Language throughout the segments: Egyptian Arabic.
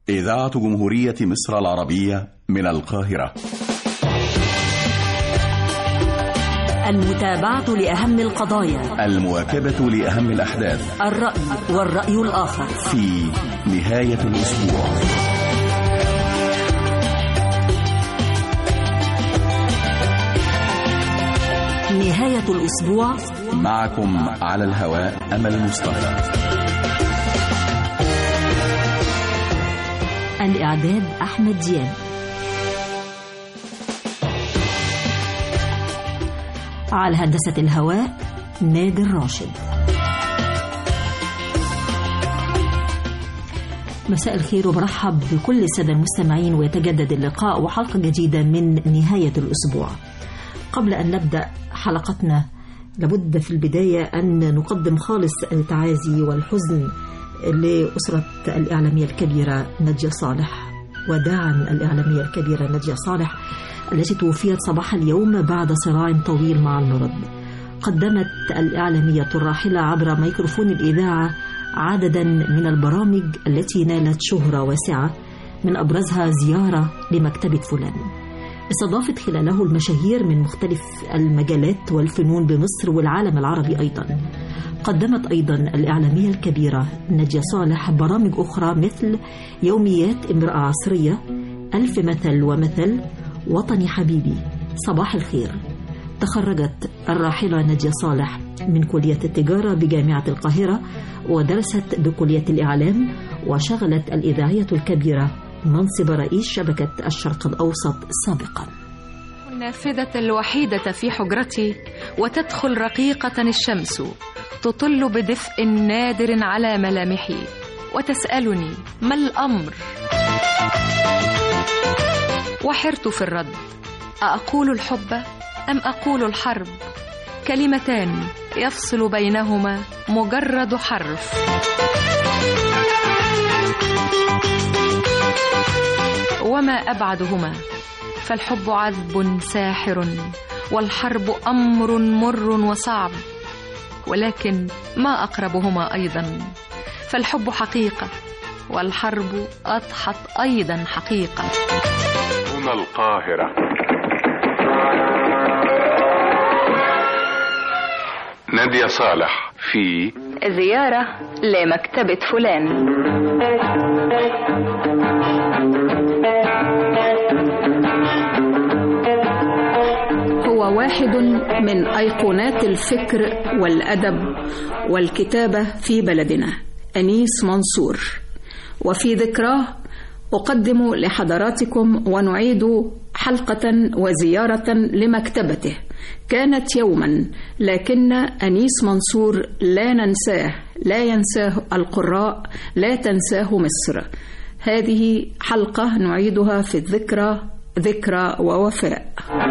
إذاعة جمهورية مصر العربية من القاهرة المتابعة لأهم القضايا المواكبة لأهم الأحداث الرأي والرأي الآخر في نهاية الأسبوع نهاية الأسبوع معكم على الهواء أمل مصطفى الإعداد أحمد دياب على هندسة الهواء نادر راشد مساء الخير وبرحب بكل السادة المستمعين ويتجدد اللقاء وحلقة جديدة من نهاية الأسبوع قبل أن نبدأ حلقتنا لابد في البداية أن نقدم خالص التعازي والحزن لأسرة الإعلامية الكبيرة نجية صالح وداعا الإعلامية الكبيرة نجية صالح التي توفيت صباح اليوم بعد صراع طويل مع المرض قدمت الإعلامية الراحلة عبر ميكروفون الإذاعة عددا من البرامج التي نالت شهرة واسعة من أبرزها زيارة لمكتبة فلان استضافت خلاله المشاهير من مختلف المجالات والفنون بمصر والعالم العربي أيضا قدمت أيضا الإعلامية الكبيرة نجية صالح برامج أخرى مثل يوميات امرأة عصرية ألف مثل ومثل وطني حبيبي صباح الخير تخرجت الراحلة نجية صالح من كلية التجارة بجامعة القاهرة ودرست بكلية الإعلام وشغلت الإذاعية الكبيرة منصب رئيس شبكة الشرق الأوسط سابقا النافذة الوحيدة في حجرتي وتدخل رقيقة الشمس تطل بدفء نادر على ملامحي وتسألني ما الأمر؟ وحرت في الرد أأقول الحب أم أقول الحرب؟ كلمتان يفصل بينهما مجرد حرف وما أبعدهما فالحب عذب ساحر والحرب أمر مر وصعب ولكن ما أقربهما أيضا فالحب حقيقة والحرب أضحت أيضا حقيقة هنا القاهرة نادية صالح في زيارة لمكتبة فلان هو واحد من أيقونات الفكر والأدب والكتابة في بلدنا أنيس منصور وفي ذكراه أقدم لحضراتكم ونعيد حلقة وزيارة لمكتبته كانت يوما لكن أنيس منصور لا ننساه لا ينساه القراء لا تنساه مصر هذه حلقة نعيدها في الذكرى ذكرى ووفاء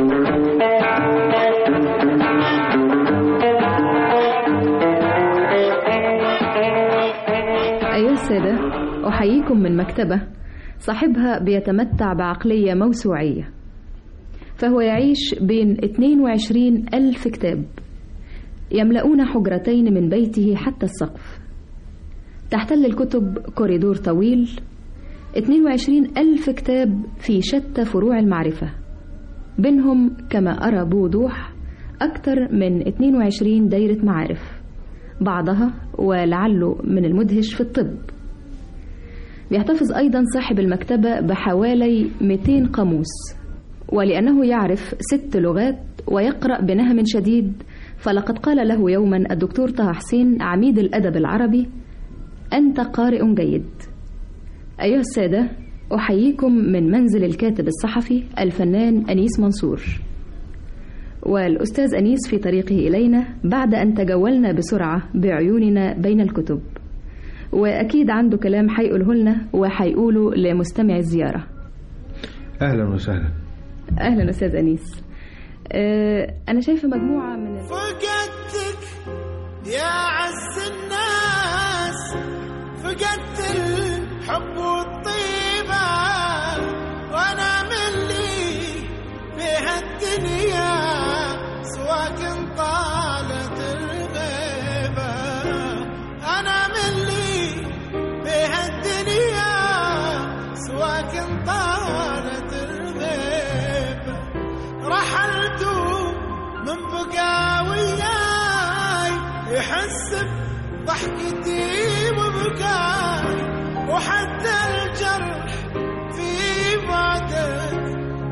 أيها السادة أحييكم من مكتبة صاحبها بيتمتع بعقلية موسوعية فهو يعيش بين 22 ألف كتاب يملؤون حجرتين من بيته حتى السقف تحتل الكتب كوريدور طويل 22 ألف كتاب في شتى فروع المعرفة بينهم كما أرى بوضوح أكثر من 22 دايرة معارف بعضها ولعله من المدهش في الطب بيحتفظ أيضا صاحب المكتبة بحوالي 200 قاموس ولأنه يعرف ست لغات ويقرأ بنهم شديد فلقد قال له يوما الدكتور طه حسين عميد الأدب العربي أنت قارئ جيد أيها السادة أحييكم من منزل الكاتب الصحفي الفنان أنيس منصور والأستاذ أنيس في طريقه إلينا بعد أن تجولنا بسرعة بعيوننا بين الكتب وأكيد عنده كلام حيقوله لنا وحيقوله لمستمع الزيارة اهلا وسهلا أهلا أستاذ أنيس أه أنا شايفة مجموعة من ال... فقدتك يا عز الناس فقدت الحب والطيبة وانا من لي في هالدنيا سواك طالت الغيبة انا من لي في هالدنيا سواكن طالت الغيبة رحلت من بقى وياي يحس بضحكتي وبكاي وحتى الجرح في بعدك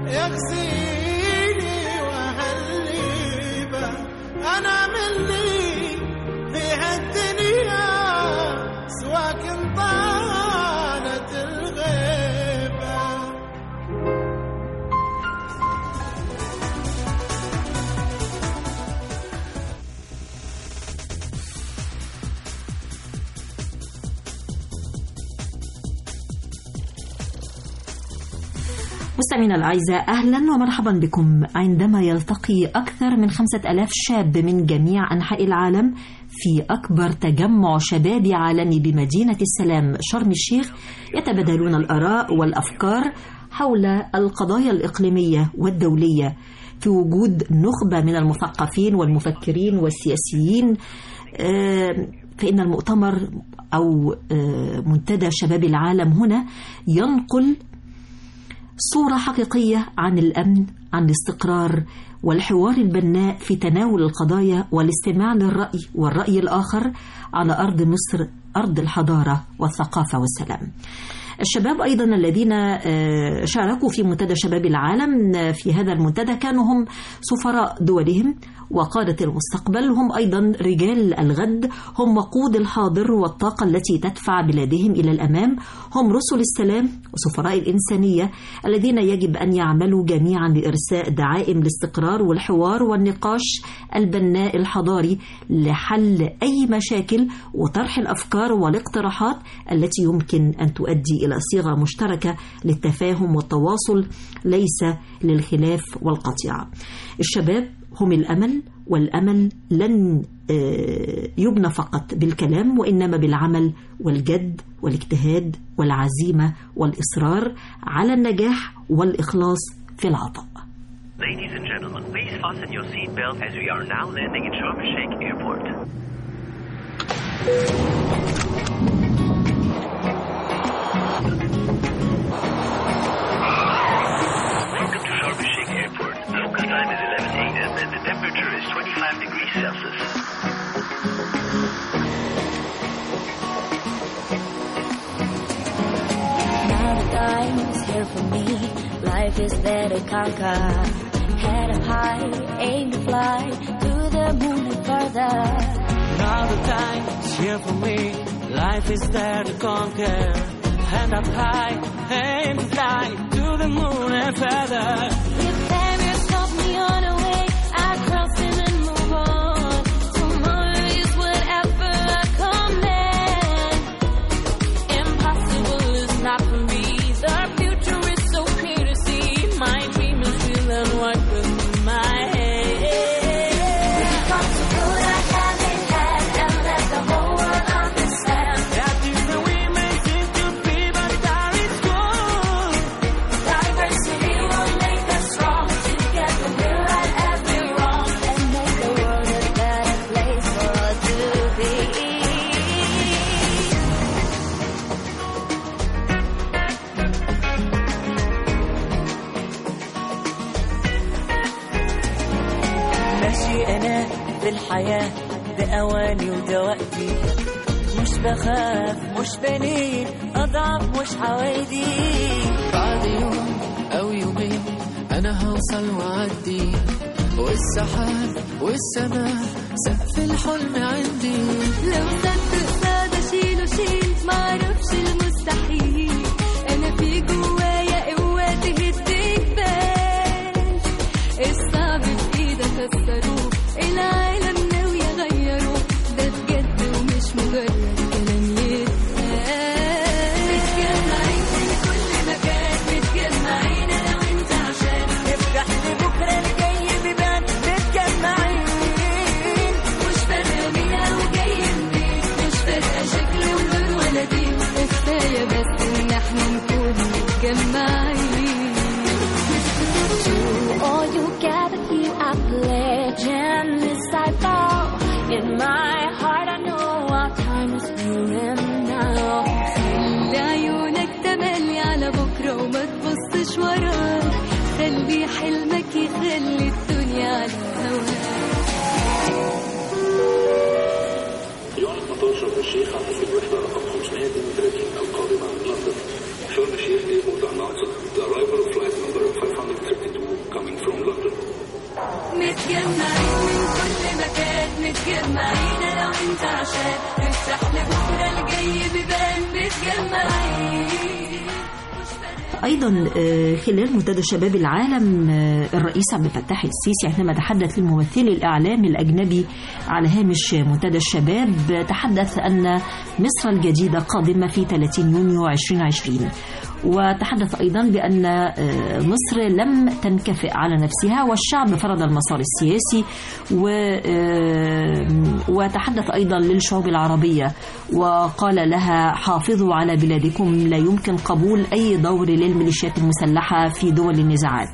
يغسيني وهلي به انا مني في هالدنيا سواكن طالت الغيبه مستمعينا الأعزاء أهلا ومرحبا بكم عندما يلتقي أكثر من خمسة ألاف شاب من جميع أنحاء العالم في أكبر تجمع شبابي عالمي بمدينة السلام شرم الشيخ يتبادلون الآراء والأفكار حول القضايا الإقليمية والدولية في وجود نخبة من المثقفين والمفكرين والسياسيين آه، فإن المؤتمر أو آه، منتدى شباب العالم هنا ينقل صورة حقيقية عن الأمن عن الاستقرار والحوار البناء في تناول القضايا والاستماع للرأي والرأي الآخر على أرض مصر أرض الحضارة والثقافة والسلام الشباب أيضا الذين آه، شاركوا في منتدى شباب العالم آه، في هذا المنتدى كانوا هم سفراء دولهم وقادة المستقبل هم أيضا رجال الغد هم وقود الحاضر والطاقة التي تدفع بلادهم إلى الأمام هم رسل السلام وسفراء الإنسانية الذين يجب أن يعملوا جميعا لإرساء دعائم الاستقرار والحوار والنقاش البناء الحضاري لحل أي مشاكل وطرح الأفكار والاقتراحات التي يمكن أن تؤدي إلى صيغة مشتركة للتفاهم والتواصل ليس للخلاف والقطيعة الشباب هم الأمل والأمل لن آه، يبنى فقط بالكلام وإنما بالعمل والجد والاجتهاد والعزيمة والإصرار على النجاح والإخلاص في العطاء Ladies and gentlemen, please fasten your seatbelt as we are now landing in Sharm el-Sheikh Airport. Welcome to Sharm el-Sheikh Airport. Local time is 11 a.m. and the temperature is 25 degrees Celsius. Now the time is here for me. Life is there to conquer. Head up high, aim to fly to the moon and further. Now the time is here for me. Life is there to conquer. Hand up high, aim to fly to the moon and further. If ever stop me on the way, I cross it and move on. Tomorrow is whatever I command. Impossible is not for me. The future is so clear to see. My dream is real and what with my head. Come to put our hand in hand and let the whole world understand. That is the way may seem to be, but that is good. Diversity will make us strong. Together we'll right every wrong and make the world a better place for us to be. ماشي انا في الحياة بأواني ودوقتي مش بخاف مش بنين أضعف مش عوايدي بعد يوم أو يومين أنا هوصل وأعدي والسحاب والسماء سقف الحلم عندي لو صدق صاد اشيل وشيل معرفش المستحيل انا في جوايا قوة تهد جبال الصعب في ايدك كسروه العالم ناوي يغيره ده بجد ومش مجرد كلام يتقال متجمعين من كل مكان متجمعين انا وانت عشان نفتح لبكرة الجاي بيبان متجمعين مش فارقة مين أو جاي منين مش فارقة شكل ولون ولا دين بكرة وما تبصش وراك خلي حلمك يخلي الدنيا على هواك يعرض مطار شرم الشيخ عن في الوحدة رقم 532 القادمة من لندن. شرم الشيخ airport announces the arrival of flight number 532 coming from London. متجمعين من كل مكان متجمعين انا وانت عشان نفتح لبكره الجاي بيبان متجمعين أيضا آه، خلال منتدى شباب العالم آه، الرئيس عبد الفتاح السيسي عندما تحدث للممثل الإعلامي الأجنبي على هامش منتدى الشباب آه، تحدث أن مصر الجديدة قادمة في 30 يونيو 2020 وتحدث أيضا بأن آه، مصر لم تنكفئ على نفسها والشعب فرض المسار السياسي و آه، وتحدث أيضا للشعوب العربية وقال لها حافظوا على بلادكم لا يمكن قبول أي دور للميليشيات المسلحة في دول النزاعات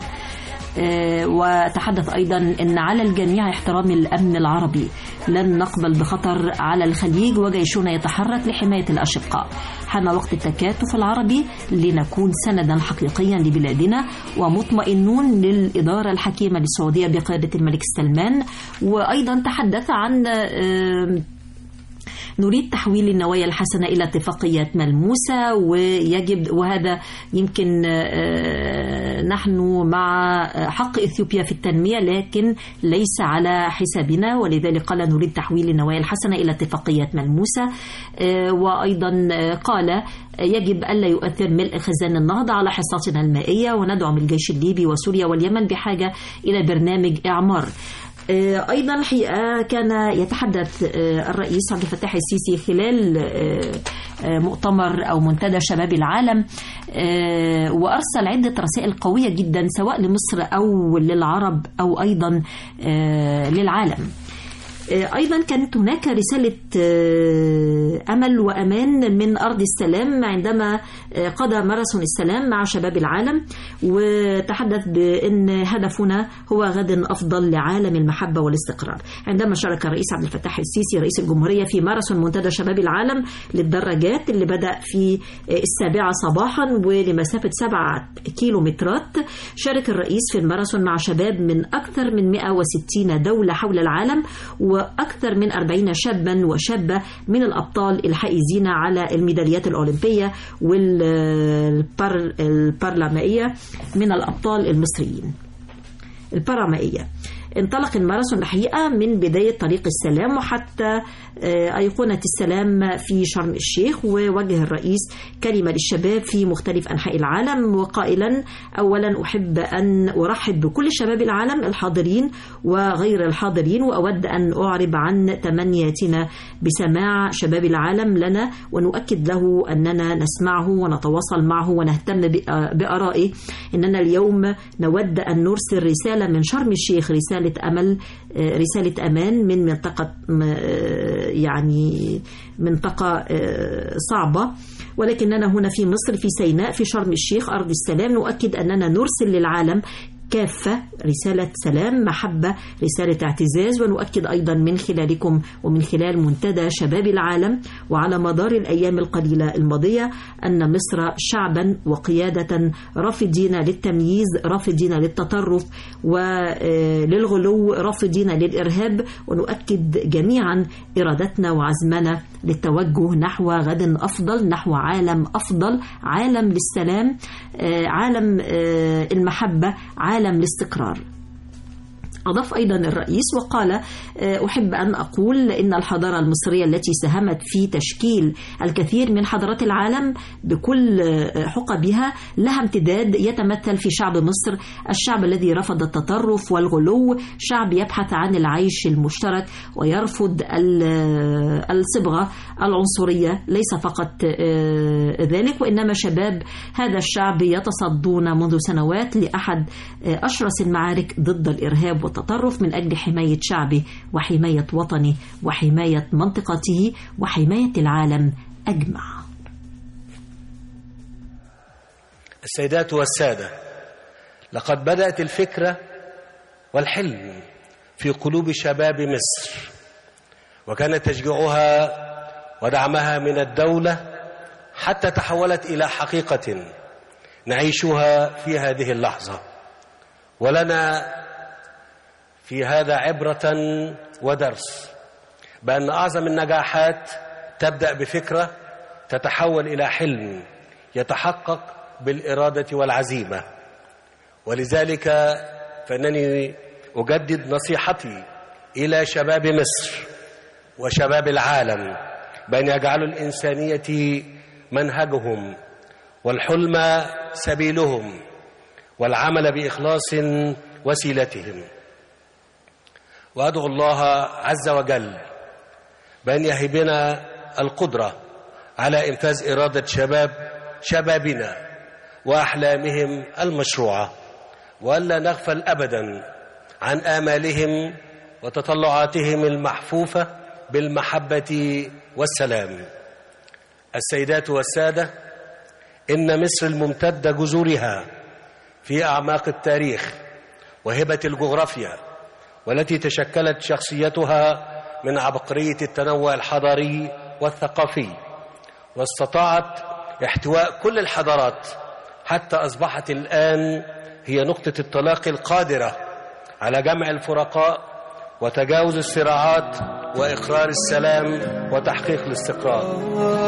آه، وتحدث أيضا أن على الجميع احترام الأمن العربي لن نقبل بخطر على الخليج وجيشنا يتحرك لحماية الأشقاء حان وقت التكاتف العربي لنكون سندا حقيقيا لبلادنا ومطمئنون للإدارة الحكيمة للسعودية بقيادة الملك سلمان وأيضا تحدث عن آه، نريد تحويل النوايا الحسنة إلى اتفاقيات ملموسة ويجب وهذا يمكن آه، نحن مع حق إثيوبيا في التنمية لكن ليس على حسابنا ولذلك قال نريد تحويل النوايا الحسنة إلى اتفاقيات ملموسة آه، وأيضا آه، قال يجب ألا يؤثر ملء خزان النهضة على حصتنا المائية وندعم الجيش الليبي وسوريا واليمن بحاجة إلى برنامج إعمار آه، أيضا الحقيقة كان يتحدث آه، الرئيس عبد الفتاح السيسي خلال آه، آه، مؤتمر أو منتدى شباب العالم آه، وأرسل عدة رسائل قوية جدا سواء لمصر أو للعرب أو أيضا آه، للعالم آه، أيضا كانت هناك رسالة آه، أمل وأمان من أرض السلام عندما آه، قضى ماراثون السلام مع شباب العالم وتحدث بأن هدفنا هو غد أفضل لعالم المحبة والاستقرار عندما شارك الرئيس عبد الفتاح السيسي رئيس الجمهورية في ماراثون منتدى شباب العالم للدراجات اللي بدأ في آه، السابعة صباحا ولمسافة سبعة كيلومترات شارك الرئيس في الماراثون مع شباب من أكثر من 160 دولة حول العالم وأكثر من 40 شابا وشابة من الأبطال الحائزين على الميداليات الأولمبية والبرلمائية من الأبطال المصريين البارامائية انطلق الماراثون الحقيقة من بداية طريق السلام وحتى آه، أيقونة السلام في شرم الشيخ ووجه الرئيس كلمة للشباب في مختلف أنحاء العالم وقائلا أولا أحب أن أرحب بكل شباب العالم الحاضرين وغير الحاضرين وأود أن أعرب عن تمنياتنا بسماع شباب العالم لنا ونؤكد له أننا نسمعه ونتواصل معه ونهتم بآ- بآرائه إننا اليوم نود أن نرسل رسالة من شرم الشيخ رسالة أمل آه، رسالة أمان من منطقة م- آه، يعني منطقة آه، صعبة ولكننا هنا في مصر في سيناء في شرم الشيخ أرض السلام نؤكد أننا نرسل للعالم كافة رسالة سلام محبة رسالة اعتزاز ونؤكد أيضا من خلالكم ومن خلال منتدى شباب العالم وعلى مدار الأيام القليلة الماضية أن مصر شعبا وقيادة رافضين للتمييز رافضين للتطرف وللغلو رافضين للإرهاب ونؤكد جميعا إرادتنا وعزمنا للتوجه نحو غد أفضل نحو عالم أفضل عالم للسلام آه، عالم آه، المحبة عالم الاستقرار أضاف أيضا الرئيس وقال آه، أحب أن أقول إن الحضارة المصرية التي ساهمت في تشكيل الكثير من حضارات العالم بكل آه، حقبها لها امتداد يتمثل في شعب مصر الشعب الذي رفض التطرف والغلو شعب يبحث عن العيش المشترك ويرفض ال- آه، الصبغة العنصرية ليس فقط آه، ذلك وإنما شباب هذا الشعب يتصدون منذ سنوات لأحد آه، أشرس المعارك ضد الإرهاب والتطرف من أجل حماية شعبه وحماية وطنه وحماية منطقته وحماية العالم أجمع السيدات والسادة لقد بدأت الفكرة والحلم في قلوب شباب مصر وكان تشجيعها ودعمها من الدولة حتى تحولت إلى حقيقة نعيشها في هذه اللحظة ولنا في هذا عبرة ودرس بأن أعظم النجاحات تبدأ بفكرة تتحول إلى حلم يتحقق بالإرادة والعزيمة ولذلك فإنني أجدد نصيحتي إلى شباب مصر وشباب العالم بأن يجعلوا الإنسانية منهجهم والحلم سبيلهم والعمل بإخلاص وسيلتهم وأدعو الله عز وجل بأن يهبنا القدرة على إنفاذ إرادة شباب شبابنا وأحلامهم المشروعة وألا نغفل أبدا عن آمالهم وتطلعاتهم المحفوفة بالمحبة والسلام السيدات والسادة إن مصر الممتدة جذورها في أعماق التاريخ وهبة الجغرافيا والتي تشكلت شخصيتها من عبقرية التنوع الحضاري والثقافي واستطاعت احتواء كل الحضارات حتى أصبحت الآن هي نقطة التلاقي القادرة على جمع الفرقاء وتجاوز الصراعات وإقرار السلام وتحقيق الاستقرار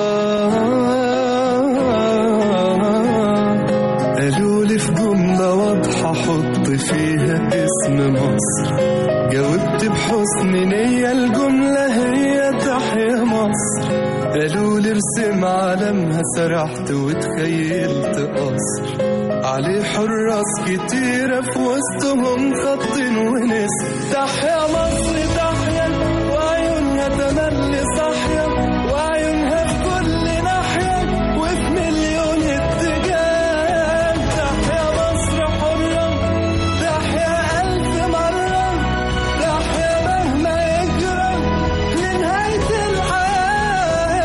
قالوا لي في جملة واضحة حط فيها اسم مصر جاوبت بحسن نية الجملة هي تحيا مصر قالوا لي ارسم علمها سرحت وتخيلت قصر عليه حراس كتيرة في وسطهم خط ونسر تحيا مصر تحيا وعيونها تملي صاحية وعيونها في كل ناحية وفي مليون اتجاه تحيا مصر حرة تحيا ألف مرة تحيا مهما يجرى لنهاية الحياة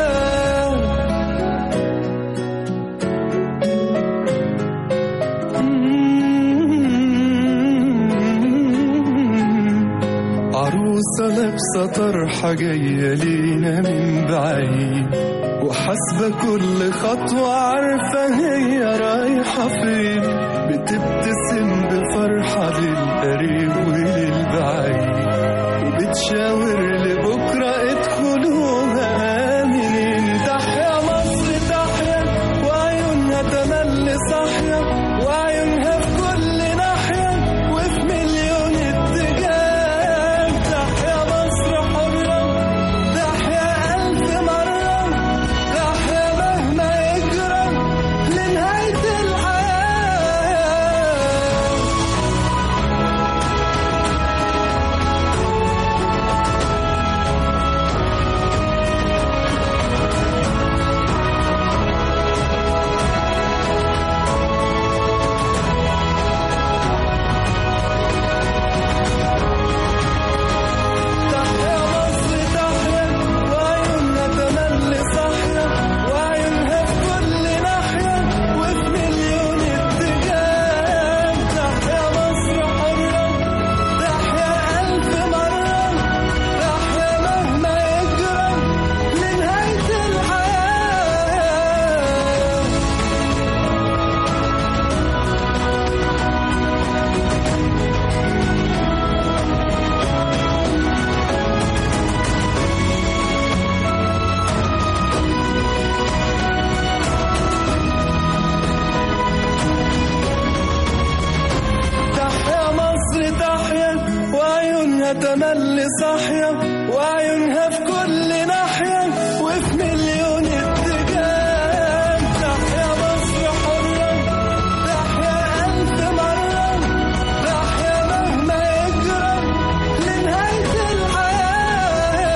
عروسة لابسة طرحة جاية لينا من بعيد وحاسبة كل خطوة عارفة هي رايحة فين بتبتسم بفرحة للقريب وللبعيد وبتشاور لبكرة ادخلوها آمنين تحيا مصر تحيا وعيونها تملي صاحية وعيونها في كل ناحية وفي مليون اتجاه تحيا مصر حرة تحيا ألف مرة تحيا مهما يجرى لنهاية الحياة تحيا مصر تحيا وعيونها تملي صاحية وعيونها في كل ناحية وفي مليون اتجاه تحيا مصر حرة تحيا ألف مرة تحيا مهما يجرى لنهاية الحياة تحيا مصر تحيا وعيونها تملي صاحية وعيونها في كل ناحية وفي مليون اتجاه تحيا مصر حرة تحيا ألف مرة تحيا مهما يجرى لنهاية الحياة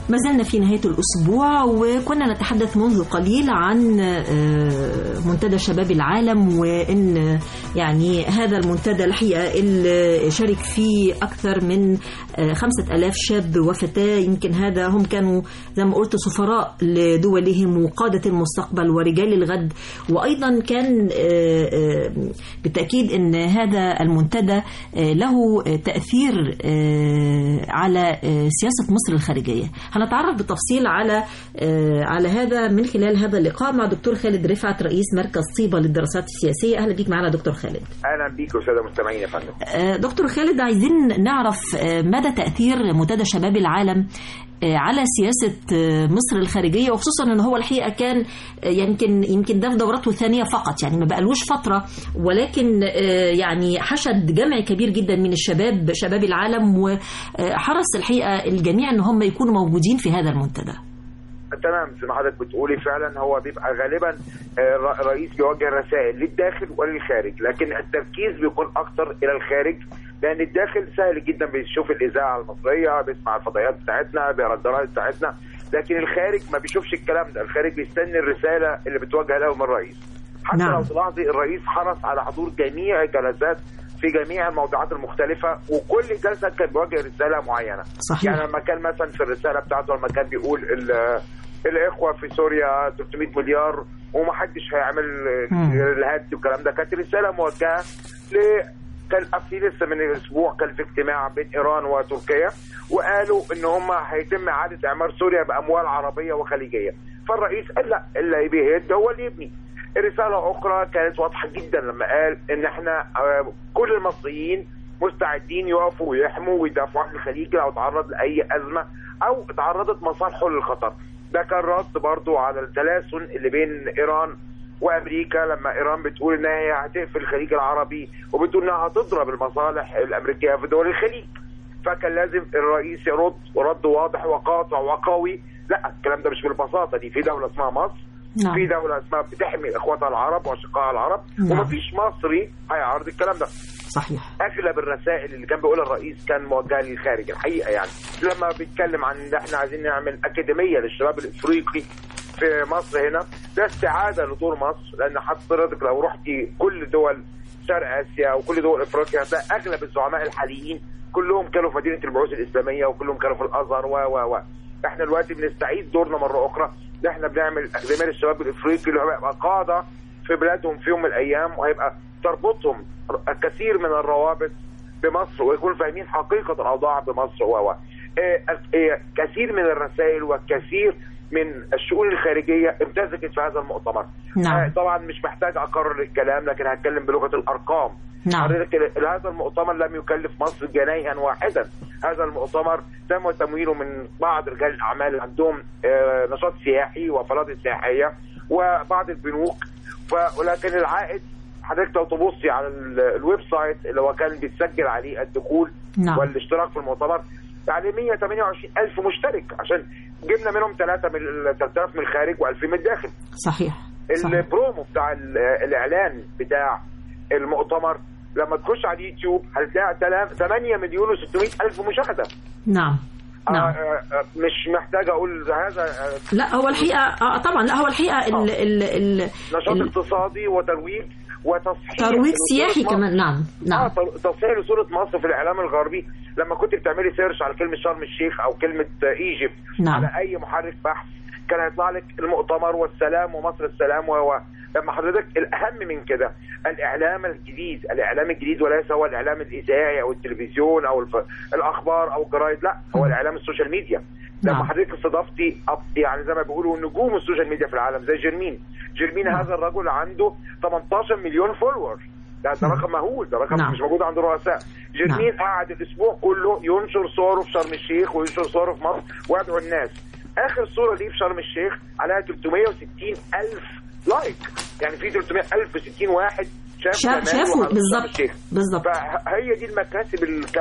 ما زلنا في نهاية الأسبوع وكنا نتحدث منذ قليل عن آه، منتدى شباب العالم وإن يعني هذا المنتدى الحقيقة اللي شارك فيه أكثر من آه، خمسة ألاف شاب وفتاة يمكن هذا هم كانوا زي ما قلت سفراء لدولهم وقادة المستقبل ورجال الغد وأيضا كان آه، آه، بالتأكيد أن هذا المنتدى آه، له آه، تأثير آه، على آه، سياسة مصر الخارجية هنتعرف بالتفصيل على آه، على هذا من خلال هذا اللقاء مع دكتور خالد رفعت رئيس مركز طيبة للدراسات السياسية أهلا بيك معنا دكتور خالد اهلا بيك يا استاذ مستمعين يا فندم آه، دكتور خالد عايزين نعرف آه، مدى تأثير منتدى شباب العالم آه، على سياسة آه، مصر الخارجية وخصوصا ان هو الحقيقة كان آه، يمكن يمكن ده في دورته الثانية فقط يعني ما بقالوش فترة ولكن آه، يعني حشد جمع كبير جدا من الشباب شباب العالم وحرص الحقيقة الجميع ان هم يكونوا موجودين في هذا المنتدى تمام زي ما حضرتك بتقولي فعلا هو بيبقى غالبا آه، ر- رئيس بيوجه رسائل للداخل وللخارج لكن التركيز بيكون اكتر الى الخارج لان الداخل سهل جدا بيشوف الاذاعه المصريه بيسمع الفضائيات بتاعتنا بيقرا الجرايد بتاعتنا لكن الخارج ما بيشوفش الكلام ده الخارج بيستني الرساله اللي بتوجه له من الرئيس حتى نعم. لو تلاحظي الرئيس حرص على حضور جميع الجلسات في جميع الموضوعات المختلفة وكل جلسة كان بيوجه رسالة معينة صحيح. يعني لما كان مثلا في الرسالة بتاعته لما كان بيقول ال- الإخوة في سوريا 300 مليار ومحدش هيعمل مم. الهد والكلام ده كانت رسالة موجهة ل كان في لسه من الاسبوع كان في اجتماع بين ايران وتركيا وقالوا ان هم هيتم اعاده اعمار سوريا باموال عربيه وخليجيه فالرئيس قال لا اللي بيهد هو اللي يبني رساله اخرى كانت واضحه جدا لما قال ان احنا آه، كل المصريين مستعدين يقفوا ويحموا ويدافعوا عن الخليج لو تعرض لاي ازمه او تعرضت مصالحه للخطر ده كان رد برضو على التلاسن اللي بين ايران وامريكا لما ايران بتقول ان هي هتقفل الخليج العربي وبتقول انها هتضرب المصالح الامريكيه في دول الخليج فكان لازم الرئيس يرد ورد واضح وقاطع وقوي لا الكلام ده مش بالبساطه دي في دوله اسمها مصر نعم. في دوله اسمها بتحمي اخواتها العرب واشقائها العرب نعم. ومفيش مصري هيعارض الكلام ده صحيح اغلب الرسائل اللي كان بيقولها الرئيس كان موجهه للخارج الحقيقه يعني لما بيتكلم عن ان احنا عايزين نعمل اكاديميه للشباب الافريقي في مصر هنا ده استعاده لدور مصر لان حضرتك لو رحتي كل دول شرق اسيا وكل دول افريقيا ده اغلب الزعماء الحاليين كلهم كانوا في مدينه البعوث الاسلاميه وكلهم كانوا في الازهر و و و احنا دلوقتي بنستعيد دورنا مره اخرى ان احنا بنعمل اكاديميه للشباب الافريقي اللي هو هيبقى قاده في بلادهم في يوم من الايام وهيبقى تربطهم كثير من الروابط بمصر ويكونوا فاهمين حقيقه الاوضاع بمصر و و آه، آه، كثير من الرسائل والكثير من الشؤون الخارجيه امتزجت في هذا المؤتمر نعم. آه، طبعا مش محتاج اكرر الكلام لكن هتكلم بلغه الارقام نعم. حضرتك ال- هذا المؤتمر لم يكلف مصر جنيها واحدا هذا المؤتمر تم تمويله من بعض رجال الاعمال اللي عندهم آه، نشاط سياحي وفنادق سياحيه وبعض البنوك ف- ولكن العائد حضرتك لو تبصي على ال- الويب سايت اللي هو كان بيتسجل عليه الدخول نعم. والاشتراك في المؤتمر يعني 128 ألف مشترك عشان جبنا منهم 3 من 3000 من الخارج و2000 من الداخل صحيح صحيح. البرومو بتاع ال- الاعلان بتاع المؤتمر لما تخش على اليوتيوب هتلاقي تلا- 8 مليون و600 الف مشاهده نعم آه، نعم آه، آه، مش محتاج اقول هذا آه، لا هو الحقيقة آه طبعا لا هو الحقيقة ال ال ال نشاط ال- اقتصادي وترويج وتصحيح ترويج لصورة سياحي مصر. كمان نعم نعم اه ت- تصحيح لصوره مصر في الاعلام الغربي لما كنت بتعملي سيرش على كلمه شرم الشيخ او كلمه آه، ايجيبت نعم. على اي محرك بحث كان هيطلع لك المؤتمر والسلام ومصر السلام و و- لما حضرتك الاهم من كده الاعلام الجديد الاعلام الجديد وليس هو الاعلام الاذاعي او التلفزيون او الف... الاخبار او الجرايد لا هو الاعلام السوشيال ميديا لما نعم. حضرتك استضفتي أب- يعني زي ما بيقولوا نجوم السوشيال ميديا في العالم زي جيرمين جيرمين نعم. هذا الرجل عنده 18 مليون فولور ده, ده رقم مهول ده رقم نعم. مش موجود عند الرؤساء جيرمين قعد الاسبوع كله ينشر صوره في شرم الشيخ وينشر صوره في مصر ويدعو الناس اخر صوره ليه في شرم الشيخ عليها 360 الف لايك يعني في 300 الف 60 واحد شاف شاف- جماله شافوا على شرم بالظبط. الشيخ. بالظبط. فهي دي المكاسب الكامله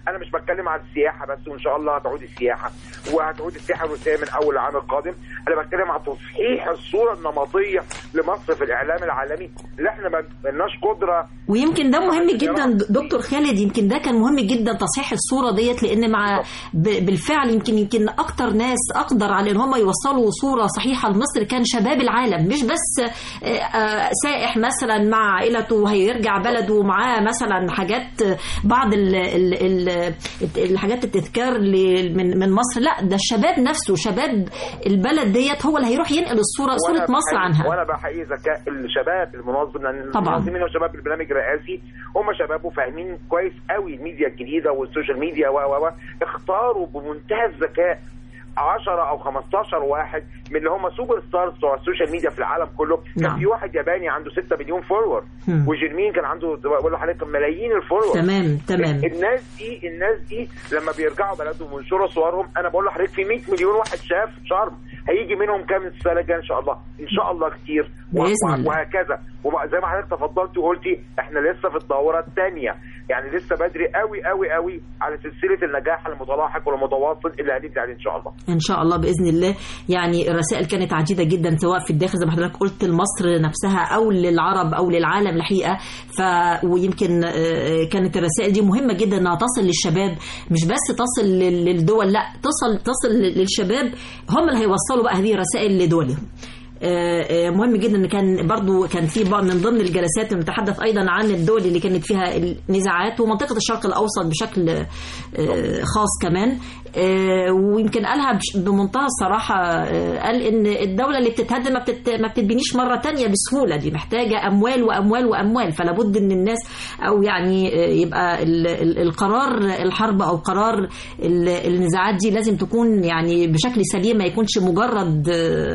انا مش بتكلم عن السياحه بس وان شاء الله هتعود السياحه وهتعود السياحه الروسيه من اول العام القادم انا بتكلم عن تصحيح الصوره النمطيه لمصر في الاعلام العالمي اللي احنا ما لناش قدره ويمكن ده مهم جدا دكتور خالد يمكن ده كان مهم جدا تصحيح الصوره ديت لان مع ب- بالفعل يمكن يمكن اكتر ناس اقدر على ان هم يوصلوا صوره صحيحه لمصر كان شباب العالم مش بس آه، آه، سائح مثلا مع عائلته هيرجع بلده ومعاه مثلا حاجات آه، بعض ال ال ال الحاجات التذكار ل- من من مصر لا ده الشباب نفسه شباب البلد ديت هو اللي هيروح ينقل الصوره صوره وأنا مصر بحيي- عنها وانا بحيي ذكاء الشباب المنظم لان طبعاً. المنظمين وشباب البرنامج الرئاسي هم شباب وفاهمين كويس قوي الميديا الجديده والسوشيال ميديا و و و اختاروا بمنتهى الذكاء 10 او 15 واحد من اللي هم سوبر ستارز بتوع السوشيال ميديا في العالم كله كان نعم. في واحد ياباني عنده 6 مليون فولور هم. وجيرمين كان عنده بقول لحضرتك ملايين الفولور تمام تمام الناس دي الناس دي لما بيرجعوا بلدهم وينشروا صورهم انا بقول لحضرتك في 100 مليون واحد شاف شرم هيجي منهم كام السنه الجايه ان شاء الله ان شاء الله كتير و- بإذن و- الله. وهكذا وزي ما حضرتك تفضلت وقلتي احنا لسه في الدوره الثانيه يعني لسه بدري قوي قوي قوي على سلسله النجاح المتلاحق والمتواصل اللي هنبدا عليه ان شاء الله ان شاء الله باذن الله يعني الرسائل كانت عديده جدا سواء في الداخل زي ما حضرتك قلت لمصر نفسها او للعرب او للعالم الحقيقه ف ويمكن آه، كانت الرسائل دي مهمه جدا انها تصل للشباب مش بس تصل لل- للدول لا تصل تصل للشباب هم اللي هيوصلوا بقى هذه الرسائل لدولهم آه، آه، مهم جدا ان كان برضو كان في بعض من ضمن الجلسات نتحدث ايضا عن الدول اللي كانت فيها النزاعات ومنطقه الشرق الاوسط بشكل آه، خاص كمان آه، ويمكن قالها بش- بمنتهى الصراحه آه، قال ان الدوله اللي بتتهدم ما بتت- ما بتتبنيش مره تانية بسهوله دي محتاجه اموال واموال واموال فلا بد ان الناس او يعني آه، يبقى ال- ال- القرار الحرب او قرار ال- النزاعات دي لازم تكون يعني بشكل سليم ما يكونش مجرد آه،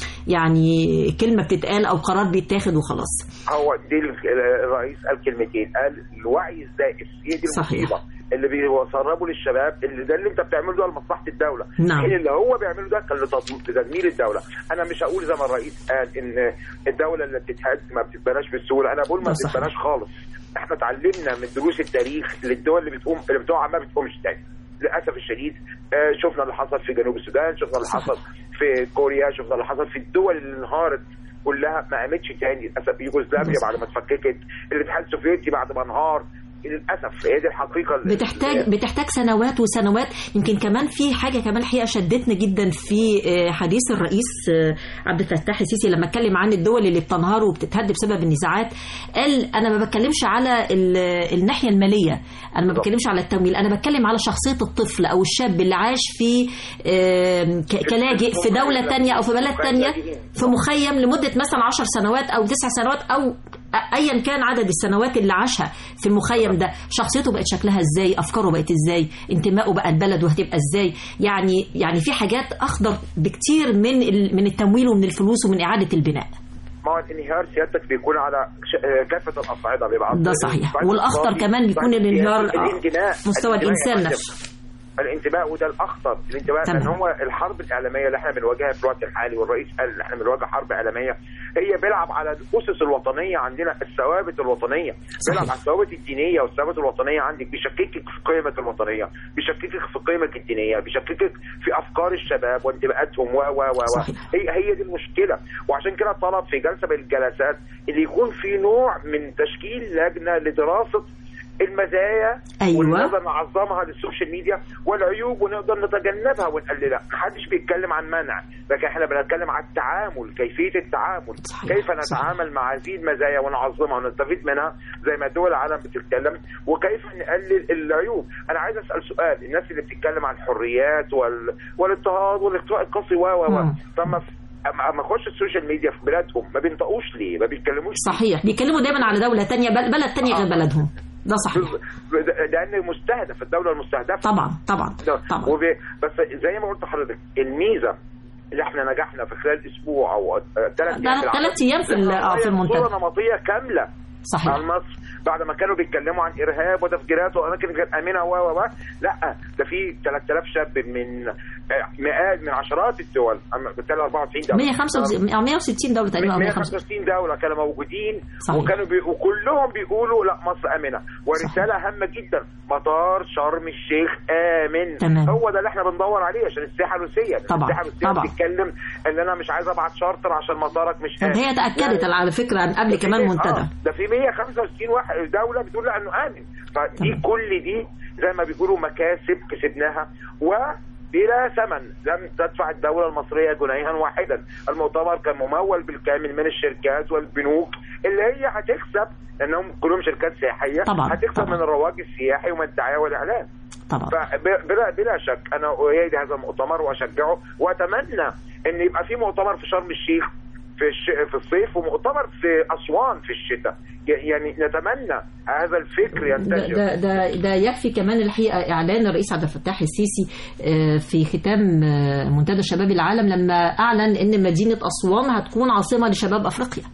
يعني كلمه بتتقال او قرار بيتاخد وخلاص هو دي ال- الرئيس قال كلمتين قال الوعي الزائف هي دي صحيح. المصيبه اللي بيسربوا للشباب اللي ده اللي انت بتعمله ده لمصلحه الدوله نعم. الحين اللي هو بيعمله ده كان لتض- لتدمير الدوله انا مش هقول زي ما الرئيس قال ان الدوله اللي بتتهد ما بتتبناش بالسهوله انا بقول ما ده صحيح. بتتبناش خالص احنا اتعلمنا من دروس التاريخ للدول اللي بتقوم اللي بتقع ما بتقومش تاني للاسف الشديد آه، شفنا اللي حصل في جنوب السودان شفنا اللي حصل في كوريا شفنا اللي حصل في الدول اللي انهارت كلها ما قامتش تاني للاسف يوغوسلافيا بعد ما اتفككت الاتحاد السوفيتي بعد ما انهار للاسف هي دي الحقيقه اللي- بتحتاج بتحتاج سنوات وسنوات يمكن كمان في حاجه كمان الحقيقه شدتنا جدا في آه، حديث الرئيس آه، عبد الفتاح السيسي لما اتكلم عن الدول اللي بتنهار وبتتهد بسبب النزاعات قال انا ما بتكلمش على ال- الناحيه الماليه انا ما بتكلمش على التمويل انا بتكلم على شخصيه الطفل او الشاب اللي عاش في آه، ك- كلاجئ في دوله تانية او في بلد تانية في مخيم لمده مثلا 10 سنوات او 9 سنوات او ايا كان عدد السنوات اللي عاشها في المخيم ده شخصيته بقت شكلها ازاي افكاره بقت ازاي انتمائه بقى البلد وهتبقى ازاي يعني يعني في حاجات اخضر بكتير من ال- من التمويل ومن الفلوس ومن اعاده البناء ما هو الانهيار سيادتك بيكون على ش- آه، كافه الاصعده بيبقى ده صحيح والاخطر كمان بيكون الانهيار آه، الانتماء مستوى الانتماء الانسان يا فندم. نفسه الانتماء وده الاخطر الانتماء تمام. لان هو الحرب الاعلاميه اللي احنا بنواجهها في الوقت الحالي والرئيس قال ان احنا بنواجه حرب اعلاميه هي بيلعب على الاسس الوطنيه عندنا الثوابت الوطنيه بيلعب على الثوابت الدينيه والثوابت الوطنيه عندك بيشككك في قيمه الوطنيه بيشككك في قيمك الدينيه بيشككك في افكار الشباب وانتماءاتهم و و و و هي هي دي المشكله وعشان كده طلب في جلسه من الجلسات اللي يكون في نوع من تشكيل لجنه لدراسه المزايا أيوة. ونقدر نعظمها للسوشيال ميديا والعيوب ونقدر نتجنبها ونقللها محدش بيتكلم عن منع لكن احنا بنتكلم عن التعامل كيفيه التعامل صحيح. كيف نتعامل مع هذه المزايا ونعظمها ونستفيد منها زي ما دول العالم بتتكلم وكيف نقلل العيوب انا عايز اسال سؤال الناس اللي بتتكلم عن الحريات وال... والاضطهاد والاختراق القاسي و و و مم. طب ما في- اما أما اخش السوشيال ميديا في بلادهم ما بينطقوش ليه ما بيتكلموش صحيح بيتكلموا دايما على دوله تانية بل- بلد تانية غير بلدهم ده صحيح ده- لان مستهدف الدوله المستهدفه طبعا طبعا طبعا وب... بس زي ما قلت لحضرتك الميزه اللي احنا نجحنا في خلال اسبوع او ثلاث ده ثلاث أيام في ال- آه، في المنتدى. صوره نمطيه كامله صحيح. عن مصر بعد ما كانوا بيتكلموا عن ارهاب وتفجيرات واماكن غير امنه و و و لا ده في 3000 شاب من آه، مئات من عشرات الدول أما بالتالي 94 دوله 165 أو 160 دولة تقريبا أو 165 165 دوله كانوا موجودين صحيح. وكانوا بي... وكلهم بيقولوا لا مصر امنه ورساله هامه جدا مطار شرم الشيخ امن تمام. هو ده اللي احنا بندور عليه عشان السياحه روسيه طبعا. السياحه الروسيه طبعا. بتتكلم ان انا مش عايز ابعت شارتر عشان مطارك مش طب هي آمن. تأكدت لا. على فكرة عن قبل ده في كمان مية- منتدى آه، ده في 165 واحد دوله بتقول لا انه امن فدي كل دي زي ما بيقولوا مكاسب كسبناها و بلا ثمن لم تدفع الدولة المصرية جنيها واحدا المؤتمر كان ممول بالكامل من الشركات والبنوك اللي هي هتكسب لانهم كلهم شركات سياحية طبعا، هتكسب طبعا. من الرواج السياحي ومن الدعاية والإعلان طبعا فبلا بلا شك انا اؤيد هذا المؤتمر واشجعه واتمنى ان يبقى في مؤتمر في شرم الشيخ في الش... في الصيف ومؤتمر في اسوان في الشتاء ي- يعني نتمنى هذا الفكر ده, ينتشر ده, ده, ده يكفي كمان الحقيقة إعلان الرئيس عبد الفتاح السيسي آه، في ختام آه، منتدى شباب العالم لما أعلن إن مدينة أسوان هتكون عاصمة لشباب أفريقيا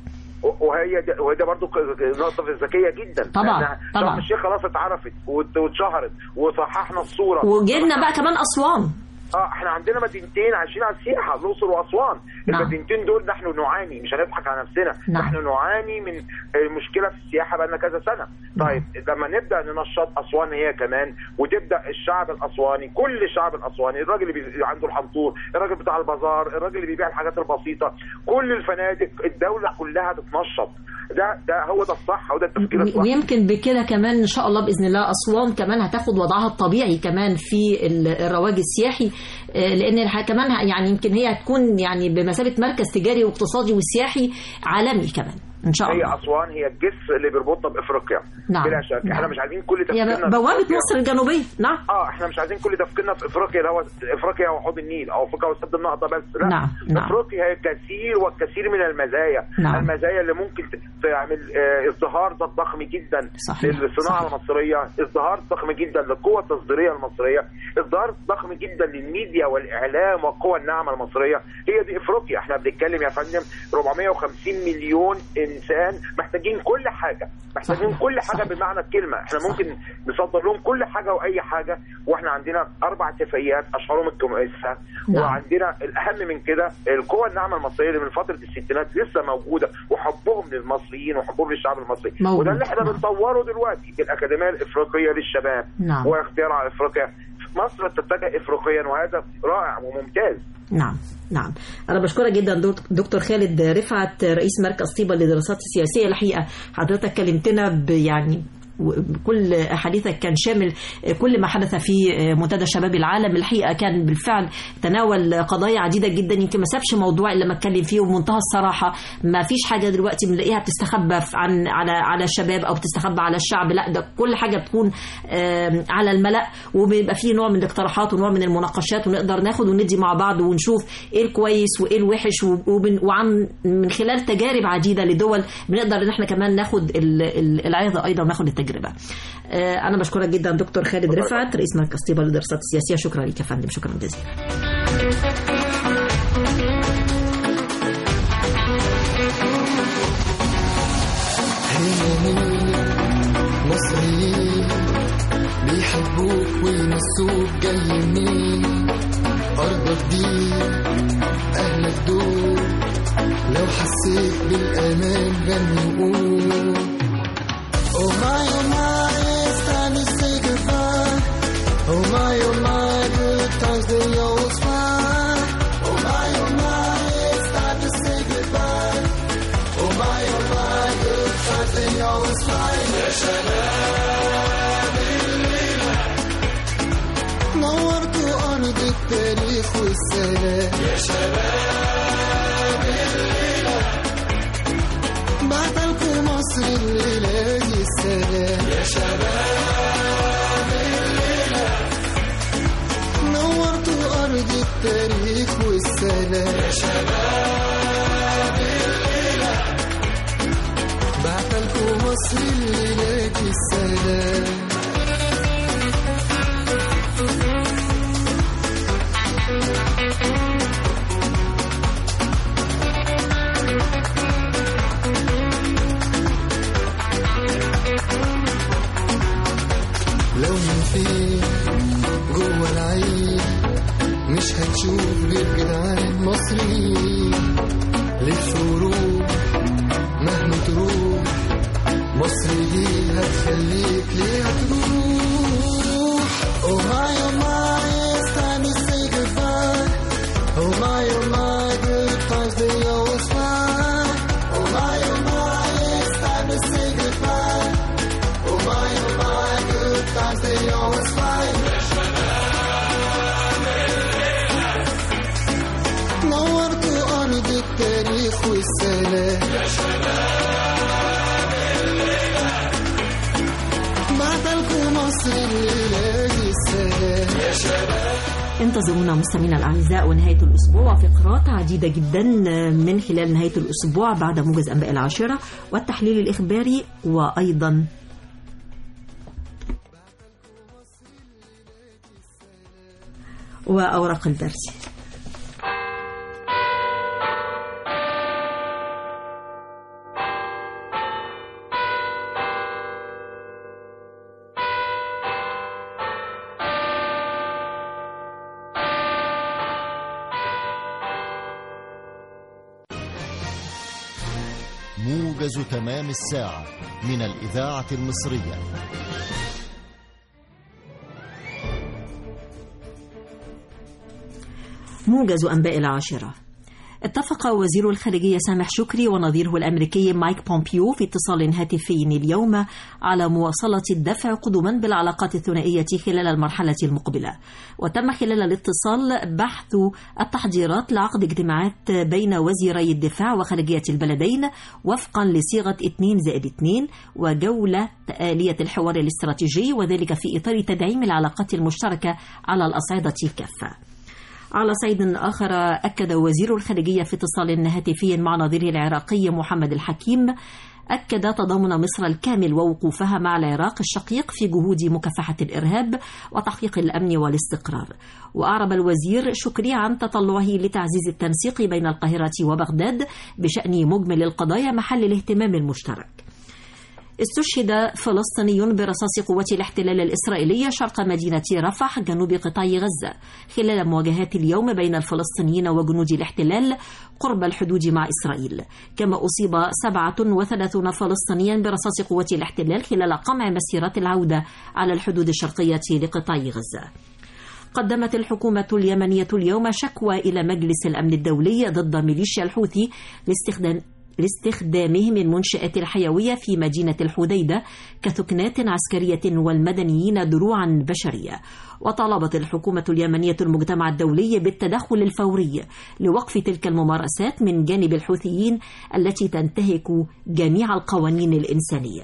وهي ده وهي ده برضه نقطة ذكية جدا طبعا، لأنها طبعا. شرم الشيخ خلاص اتعرفت وات- واتشهرت وصححنا الصورة وجبنا بقى كمان أسوان اه احنا عندنا مدينتين عايشين على السياحه الاقصر واسوان نعم. المدينتين دول نحن نعاني مش هنضحك على نفسنا نعم. نحن نعاني من آه، مشكله في السياحه بقى لنا كذا سنه طيب لما نبدا ننشط اسوان هي كمان وتبدا الشعب الاسواني كل الشعب الاسواني الراجل اللي بي- عنده الحنطور الراجل بتاع البازار الراجل اللي بيبيع الحاجات البسيطه كل الفنادق الدوله كلها تتنشط ده ده هو ده الصح هو ده التفكير الصح ويمكن بكده كمان ان شاء الله باذن الله اسوان كمان هتاخد وضعها الطبيعي كمان في ال- الرواج السياحي آه، لان الح- كمان ه- يعني يمكن هي هتكون يعني بمثابه مركز تجاري واقتصادي وسياحي عالمي كمان ان شاء الله هي اسوان هي الجسر اللي بيربطنا بافريقيا نعم. بلا شك نعم. احنا مش عايزين كل هي تفكيرنا في بوابه أفريقيا. مصر الجنوبيه نعم اه احنا مش عايزين كل تفكيرنا في افريقيا اللي هو افريقيا وحوض النيل او افريقيا وسد النهضه بس لا نعم، نعم. افريقيا هي كثير والكثير من المزايا نعم. المزايا اللي ممكن ت- تعمل آه، ازدهار ض- ضخم جدا صحيح، للصناعه صحيح. المصريه ازدهار ضخم جدا للقوه التصديريه المصريه ازدهار ضخم جدا للميديا والاعلام والقوى الناعمه المصريه هي دي افريقيا احنا بنتكلم يا فندم 450 مليون انسان محتاجين كل حاجه محتاجين صحيح، كل حاجه صحيح. بمعنى الكلمه احنا ممكن نصدر لهم كل حاجه واي حاجه واحنا عندنا اربع اتفاقيات اشهرهم الكوميسا نعم. وعندنا الاهم من كده القوى الناعمه المصريه اللي من فتره الستينات لسه موجوده وحبهم للمصريين وحبهم للشعب المصري موجود. وده اللي احنا نعم. بنطوره دلوقتي بالاكاديميه الافريقيه للشباب نعم. واختيار على افريقيا مصر تتجه افريقيا وهذا رائع وممتاز نعم نعم أنا بشكرك جدا دك- دكتور خالد رفعت رئيس مركز طيبة للدراسات السياسية الحقيقة حضرتك كلمتنا ب- يعني كل حديثك كان شامل كل ما حدث في منتدى شباب العالم الحقيقه كان بالفعل تناول قضايا عديده جدا يمكن ما سابش موضوع الا ما اتكلم فيه وبمنتهى الصراحه ما فيش حاجه دلوقتي بنلاقيها بتستخبى في- عن على على الشباب او بتستخبى على الشعب لا ده كل حاجه بتكون آم، على الملا وبيبقى فيه نوع من الاقتراحات ونوع من المناقشات ونقدر ناخد وندي مع بعض ونشوف ايه الكويس وايه الوحش وبن- وعن من خلال تجارب عديده لدول بنقدر ان احنا كمان ناخد ال- ال- العظه ايضا وناخد التجربه. آه، انا بشكرك جدا دكتور خالد رفعت رئيس مركز طيبه للدراسات السياسيه شكرا لك يا فندم شكرا جزيلا. مصريين بيحبوك وينسوك جاي منين أرضك دي أهلك دول لو حسيت بالأمان غني وقول Oh my oh my it's time to say goodbye Oh my oh my good times they always fly Oh my oh my it's time to say goodbye Oh my oh my good times they always fly يا شباب الليلة نورتوا أرض التاريخ والسلام يا شباب الليلة بعتلكوا مصر الليلة دي السلام يا شباب الليلة نورتوا أرض التاريخ والسلام يا شباب الليلة بعتلكوا مصر الليلة دي السلام مصر دي هتخليك ليه هتروح Oh my oh my it's time to say goodbye Oh my oh my good times they always fly Oh my oh my it's time to say goodbye Oh my oh my good times they always fly نورت أرض التاريخ والسلام يا بعتلكم مصر الليلة دي السلام يا شباب انتظرونا مستمعينا الاعزاء ونهايه الاسبوع فقرات عديده جدا من خلال نهايه الاسبوع بعد موجز انباء العاشره والتحليل الاخباري وايضا واوراق البرسي موجز تمام الساعة من الإذاعة المصرية موجز أنباء العاشرة اتفق وزير الخارجية سامح شكري ونظيره الأمريكي مايك بومبيو في اتصال هاتفي اليوم على مواصلة الدفع قدما بالعلاقات الثنائية خلال المرحلة المقبلة وتم خلال الاتصال بحث التحضيرات لعقد اجتماعات بين وزيري الدفاع وخارجية البلدين وفقا لصيغة 2 زائد 2 وجولة آلية الحوار الاستراتيجي وذلك في إطار تدعيم العلاقات المشتركة على الأصعدة كافة على صعيد آخر أكد وزير الخارجية في اتصال هاتفي مع نظيره العراقي محمد الحكيم أكد تضامن مصر الكامل ووقوفها مع العراق الشقيق في جهود مكافحة الإرهاب وتحقيق الأمن والاستقرار وأعرب الوزير شكري عن تطلعه لتعزيز التنسيق بين القاهرة وبغداد بشأن مجمل القضايا محل الاهتمام المشترك استشهد فلسطيني برصاص قوات الاحتلال الإسرائيلية شرق مدينة رفح جنوب قطاع غزة خلال مواجهات اليوم بين الفلسطينيين وجنود الاحتلال قرب الحدود مع إسرائيل كما أصيب 37 فلسطينيا برصاص قوات الاحتلال خلال قمع مسيرات العودة على الحدود الشرقية لقطاع غزة قدمت الحكومة اليمنية اليوم شكوى إلى مجلس الأمن الدولي ضد ميليشيا الحوثي لاستخدام لاستخدامهم المنشآت الحيوية في مدينة الحديدة كثكنات عسكرية والمدنيين دروعا بشرية وطالبت الحكومة اليمنية المجتمع الدولي بالتدخل الفوري لوقف تلك الممارسات من جانب الحوثيين التي تنتهك جميع القوانين الإنسانية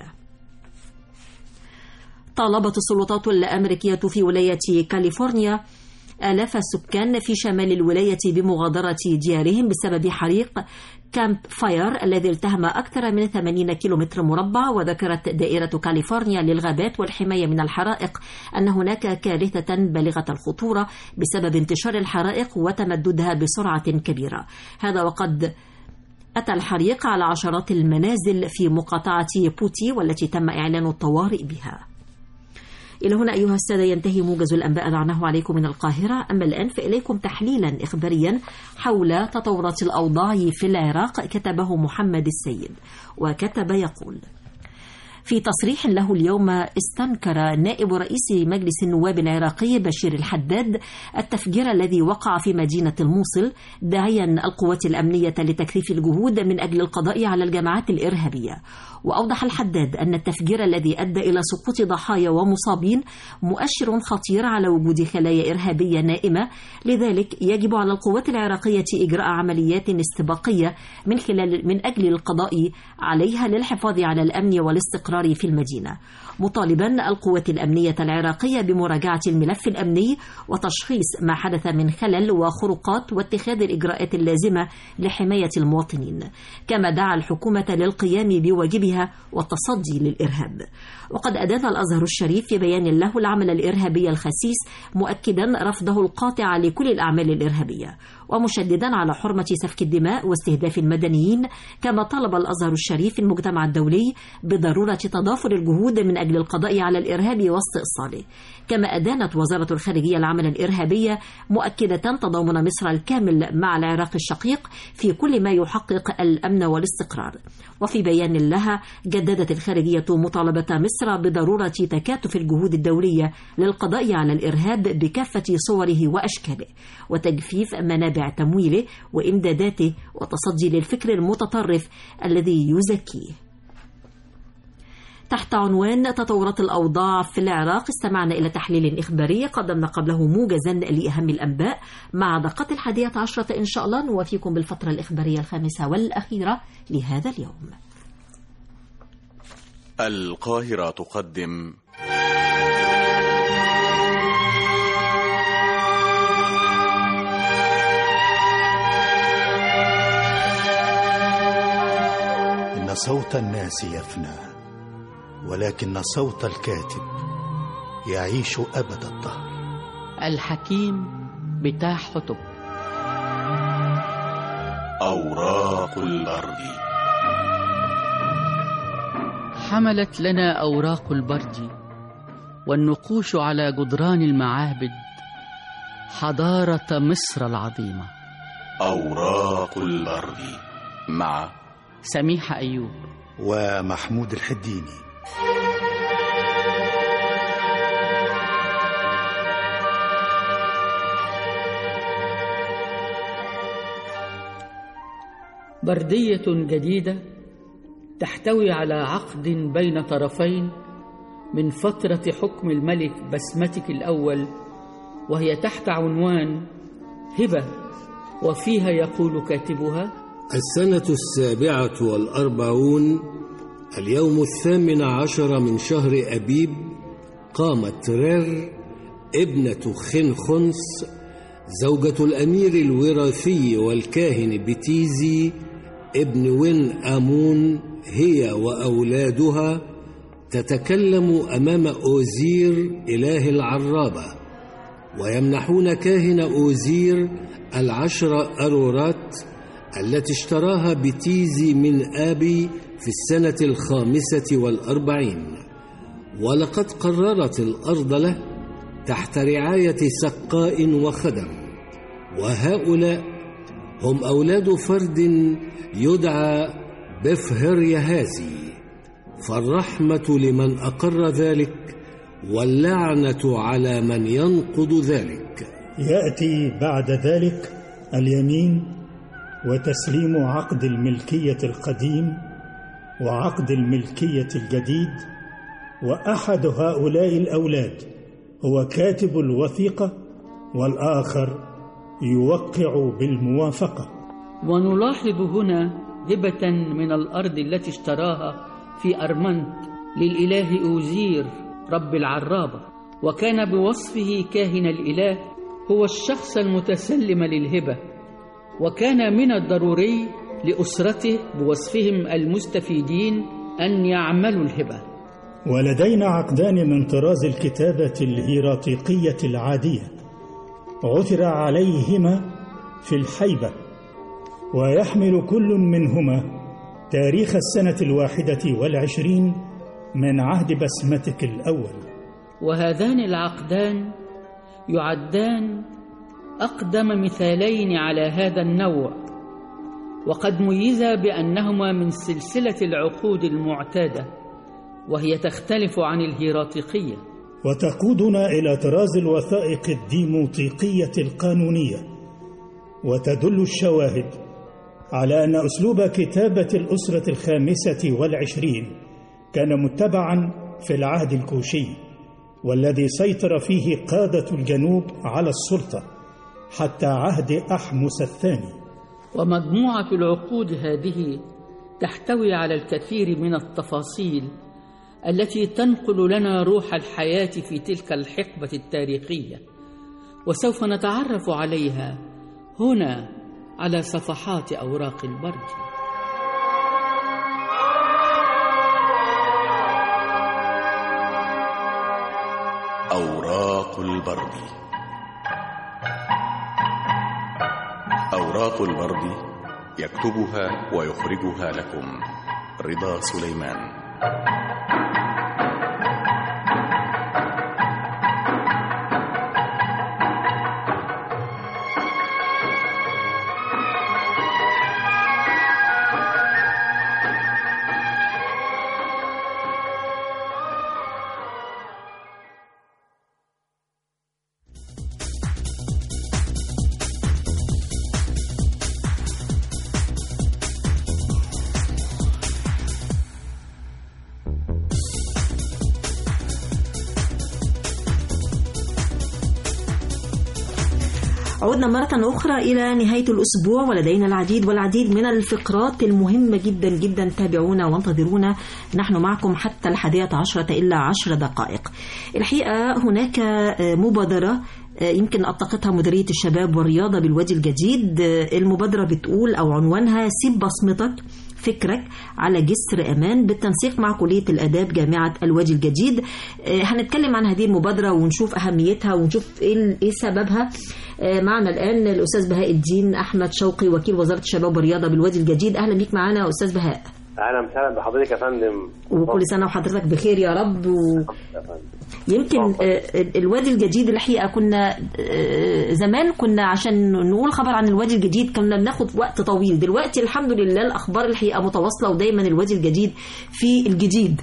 طالبت السلطات الأمريكية في ولاية كاليفورنيا آلاف السكان في شمال الولاية بمغادرة ديارهم بسبب حريق كامب فاير الذي التهم أكثر من 80 كيلومتر مربع وذكرت دائرة كاليفورنيا للغابات والحماية من الحرائق أن هناك كارثة بالغة الخطورة بسبب انتشار الحرائق وتمددها بسرعة كبيرة هذا وقد أتى الحريق على عشرات المنازل في مقاطعة بوتي والتي تم إعلان الطوارئ بها إلى هنا أيها السادة ينتهي موجز الأنباء ضعناه عليكم من القاهرة أما الآن فإليكم تحليلا إخباريا حول تطورات الأوضاع في العراق كتبه محمد السيد وكتب يقول في تصريح له اليوم استنكر نائب رئيس مجلس النواب العراقي بشير الحداد التفجير الذي وقع في مدينة الموصل داعيا القوات الأمنية لتكثيف الجهود من أجل القضاء على الجماعات الإرهابية وأوضح الحداد أن التفجير الذي أدى إلى سقوط ضحايا ومصابين مؤشر خطير على وجود خلايا إرهابية نائمة لذلك يجب على القوات العراقية إجراء عمليات استباقية من خلال من أجل القضاء عليها للحفاظ على الأمن والاستقرار في المدينة مطالبا القوات الأمنية العراقية بمراجعة الملف الأمني وتشخيص ما حدث من خلل وخروقات واتخاذ الإجراءات اللازمة لحماية المواطنين كما دعا الحكومة للقيام بواجبها والتصدي للإرهاب وقد أدان الأزهر الشريف في بيان له العمل الإرهابي الخسيس مؤكدا رفضه القاطع لكل الأعمال الإرهابية ومشددا على حرمة سفك الدماء واستهداف المدنيين كما طلب الأزهر الشريف المجتمع الدولي بضرورة تضافر الجهود من أجل القضاء على الإرهاب واستئصاله كما أدانت وزارة الخارجية العمل الإرهابية مؤكدة تضامن مصر الكامل مع العراق الشقيق في كل ما يحقق الأمن والاستقرار وفي بيان لها جددت الخارجية مطالبة مصر بضرورة تكاتف الجهود الدولية للقضاء على الإرهاب بكافة صوره وأشكاله وتجفيف منابع تمويله وإمداداته وتصدي للفكر المتطرف الذي يزكيه تحت عنوان تطورات الأوضاع في العراق استمعنا إلى تحليل إخباري قدمنا قبله موجزا لأهم الأنباء مع دقة الحادية عشرة إن شاء الله نوافيكم بالفترة الإخبارية الخامسة والأخيرة لهذا اليوم القاهرة تقدم إن صوت الناس يفنى ولكن صوت الكاتب يعيش أبد الدهر الحكيم بتاع حطب أوراق الأرض حملت لنا أوراق البرد والنقوش على جدران المعابد حضارة مصر العظيمة أوراق الأرض مع سميحة أيوب ومحمود الحديني بردية جديدة تحتوي على عقد بين طرفين من فترة حكم الملك بسمتك الأول وهي تحت عنوان هبة وفيها يقول كاتبها السنة السابعة والأربعون اليوم الثامن عشر من شهر أبيب قامت رير ابنة خنخنس زوجة الأمير الوراثي والكاهن بتيزي ابن وين آمون هي وأولادها تتكلم أمام أوزير إله العرابة ويمنحون كاهن أوزير العشر أرورات التي اشتراها بتيزي من آبي في السنة الخامسة والأربعين ولقد قررت الأرض له تحت رعاية سقاء وخدم وهؤلاء هم أولاد فرد يدعى بفهر يهازي فالرحمة لمن أقر ذلك واللعنة على من ينقض ذلك يأتي بعد ذلك اليمين وتسليم عقد الملكية القديم وعقد الملكية الجديد وأحد هؤلاء الأولاد هو كاتب الوثيقة والآخر يوقع بالموافقة ونلاحظ هنا هبة من الأرض التي اشتراها في أرمنت للإله أوزير رب العرابة وكان بوصفه كاهن الإله هو الشخص المتسلم للهبة وكان من الضروري لأسرته بوصفهم المستفيدين أن يعملوا الهبة ولدينا عقدان من طراز الكتابة الهيراتيقية العادية عثر عليهما في الحيبة ويحمل كل منهما تاريخ السنة الواحدة والعشرين من عهد بسمتك الأول وهذان العقدان يعدان أقدم مثالين على هذا النوع وقد ميزا بأنهما من سلسلة العقود المعتادة وهي تختلف عن الهيراتيقية وتقودنا إلى طراز الوثائق الديموطيقية القانونية وتدل الشواهد على أن أسلوب كتابة الأسرة الخامسة والعشرين كان متبعا في العهد الكوشي والذي سيطر فيه قادة الجنوب على السلطة حتى عهد أحمس الثاني ومجموعة العقود هذه تحتوي على الكثير من التفاصيل التي تنقل لنا روح الحياة في تلك الحقبة التاريخية وسوف نتعرف عليها هنا على صفحات أوراق البرد أوراق البرد أوراق البرد يكتبها ويخرجها لكم رضا سليمان عدنا مرة أخرى إلى نهاية الأسبوع ولدينا العديد والعديد من الفقرات المهمة جدا جدا تابعونا وانتظرونا نحن معكم حتى الحادية عشرة إلا عشر دقائق الحقيقة هناك مبادرة يمكن أطلقتها مديرية الشباب والرياضة بالوادي الجديد المبادرة بتقول أو عنوانها سيب بصمتك فكرك على جسر أمان بالتنسيق مع كلية الآداب جامعة الوادي الجديد هنتكلم عن هذه المبادرة ونشوف أهميتها ونشوف إيه إيه سببها معنا الآن الأستاذ بهاء الدين أحمد شوقي وكيل وزارة الشباب والرياضة بالوادي الجديد أهلا بيك معنا يا أستاذ بهاء اهلا وسهلا بحضرتك يا فندم وكل سنة وحضرتك بخير يا رب و... يمكن آه، الوادي الجديد الحقيقة كنا آه، زمان كنا عشان نقول خبر عن الوادي الجديد كنا بناخد وقت طويل دلوقتي الحمد لله الأخبار الحقيقة متواصلة ودايما الوادي الجديد في الجديد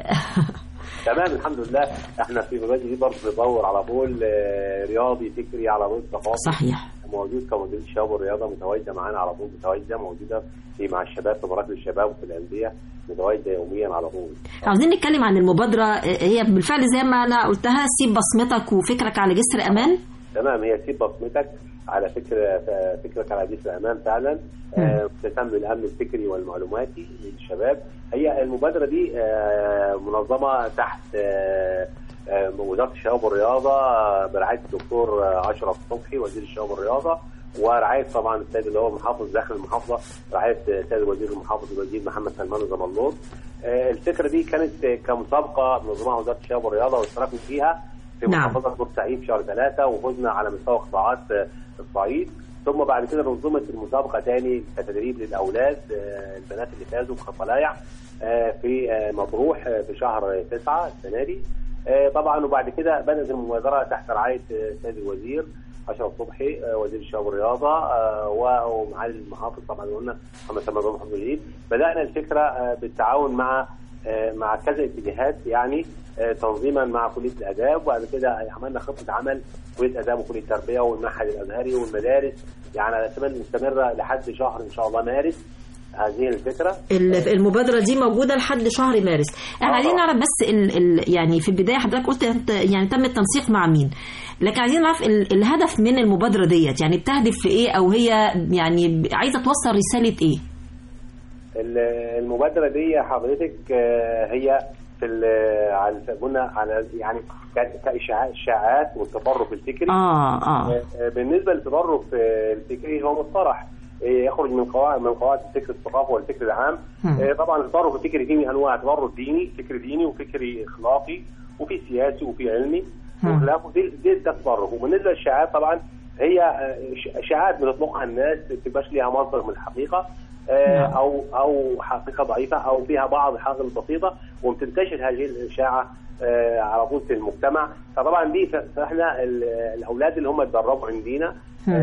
تمام الحمد لله احنا في الوادي دي برضه بندور على بول آه، رياضي فكري على بول ثقافي صحيح موجود كمدير الشباب والرياضه متواجده معانا على طول متواجده موجوده في مع الشباب في مراكز الشباب وفي الانديه متواجده يوميا على طول عاوزين نتكلم عن المبادرة آه، هي بالفعل زي ما أنا قلتها سيب بصمتك وفكرك على جسر أمان تمام هي سيب بصمتك على فكر فكرك على حديث الامان فعلا آه، تهتم بالامن الفكري والمعلوماتي للشباب هي المبادره دي آه، منظمه تحت آه، آه، وزاره الشباب والرياضه آه، برعايه الدكتور آه، اشرف صبحي وزير الشباب والرياضه ورعايه طبعا السيد اللي هو محافظ داخل المحافظه رعايه السيد وزير المحافظ الوزير محمد سلمان زملور آه، الفكره دي كانت كمسابقه منظمها وزاره الشباب والرياضه واشتركنا فيها في نعم. محافظه بورسعيد في شهر ثلاثه وفزنا على مستوى قطاعات آه، الصعيد ثم بعد كده نظمت المسابقه تاني كتدريب للاولاد آه، البنات اللي فازوا بخطلايع آه، في آه، مطروح آه، في شهر تسعه السنه دي آه، طبعا وبعد كده بدات المبادره تحت رعايه آه، السيد الوزير اشرف صبحي آه، وزير الشباب والرياضه آه، و- ومعالي المحافظ طبعا قلنا محمد سلمان محمد الجديد بدانا الفكره آه، بالتعاون مع آه، مع كذا اتجاهات يعني آه، تنظيما مع كليه الاداب وبعد كده عملنا خطه عمل كليه الاداب وكليه التربيه والمعهد الازهري والمدارس يعني على سبيل مستمره لحد شهر ان شاء الله مارس هذه الفكره ال- المبادرة دي موجودة لحد شهر مارس احنا عايزين نعرف بس ال ال يعني في البداية حضرتك قلت انت يعني تم التنسيق مع مين لكن عايزين نعرف ال الهدف من المبادرة ديت يعني بتهدف في ايه او هي يعني عايزة توصل رسالة ايه ال- المبادره دي حضرتك آه، هي في ال- على قلنا على يعني ك- كاشاعات اشاعات والتطرف الفكري اه اه آه، بالنسبه للتطرف آه، الفكري هو مصطلح آه، يخرج من قواعد من قواعد الفكر الثقافي والفكر العام مم. آه، طبعا التطرف الفكري فيه انواع تطرف ديني فكر ديني وفكري اخلاقي وفي سياسي وفي علمي مم. وخلافه دي دي ده تطرف وبالنسبه للشائعات طبعا هي آه، ش- اشاعات بتطلقها الناس ما بتبقاش ليها مصدر من الحقيقه آه، نعم. او او حقيقه ضعيفه او فيها بعض الحقائق البسيطه وبتنتشر هذه الاشاعه آه، على طول في المجتمع فطبعا دي ف- فاحنا ال- الاولاد اللي هم اتدربوا عندنا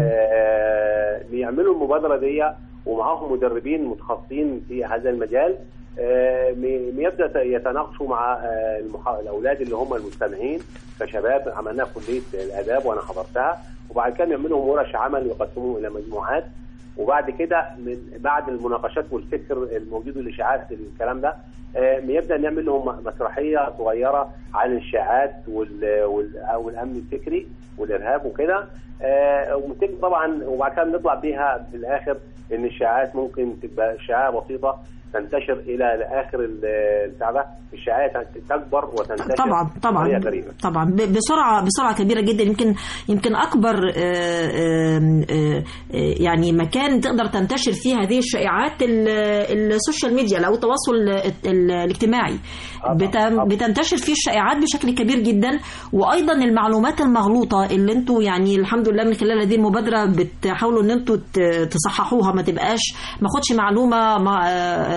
آه، بيعملوا المبادره دي ومعاهم مدربين متخصصين في هذا المجال آه، بي- بيبدا يتناقشوا مع آه، المحا- الاولاد اللي هم المستمعين كشباب عملناها في كليه الاداب وانا حضرتها وبعد كده يعملوا ورش عمل يقسموهم الى مجموعات وبعد كده من بعد المناقشات والفكر الموجود والاشاعات الكلام ده آه، بيبدا نعمل لهم مسرحيه صغيره عن الاشاعات وال- وال- والامن الفكري والارهاب وكده آه، وممكن طبعا وبعد كده بنطلع بيها في الاخر ان الاشاعات ممكن تبقى اشاعه بسيطه تنتشر الى لاخر ال- البتاع ده الاشاعات تكبر وتنتشر طبعا طبعا بطريقة غريبة. طبعا ب- بسرعه بسرعه كبيره جدا يمكن يمكن اكبر آه، آه، آه، يعني مكان تقدر تنتشر فيه هذه الشائعات ال- السوشيال ميديا او التواصل ال- ال- الاجتماعي بت- بتنتشر فيه الشائعات بشكل كبير جدا وايضا المعلومات المغلوطه اللي انتوا يعني الحمد لله من خلال هذه المبادره بتحاولوا ان انتوا ت- تصححوها ما تبقاش ما اخدش معلومه ما- آه،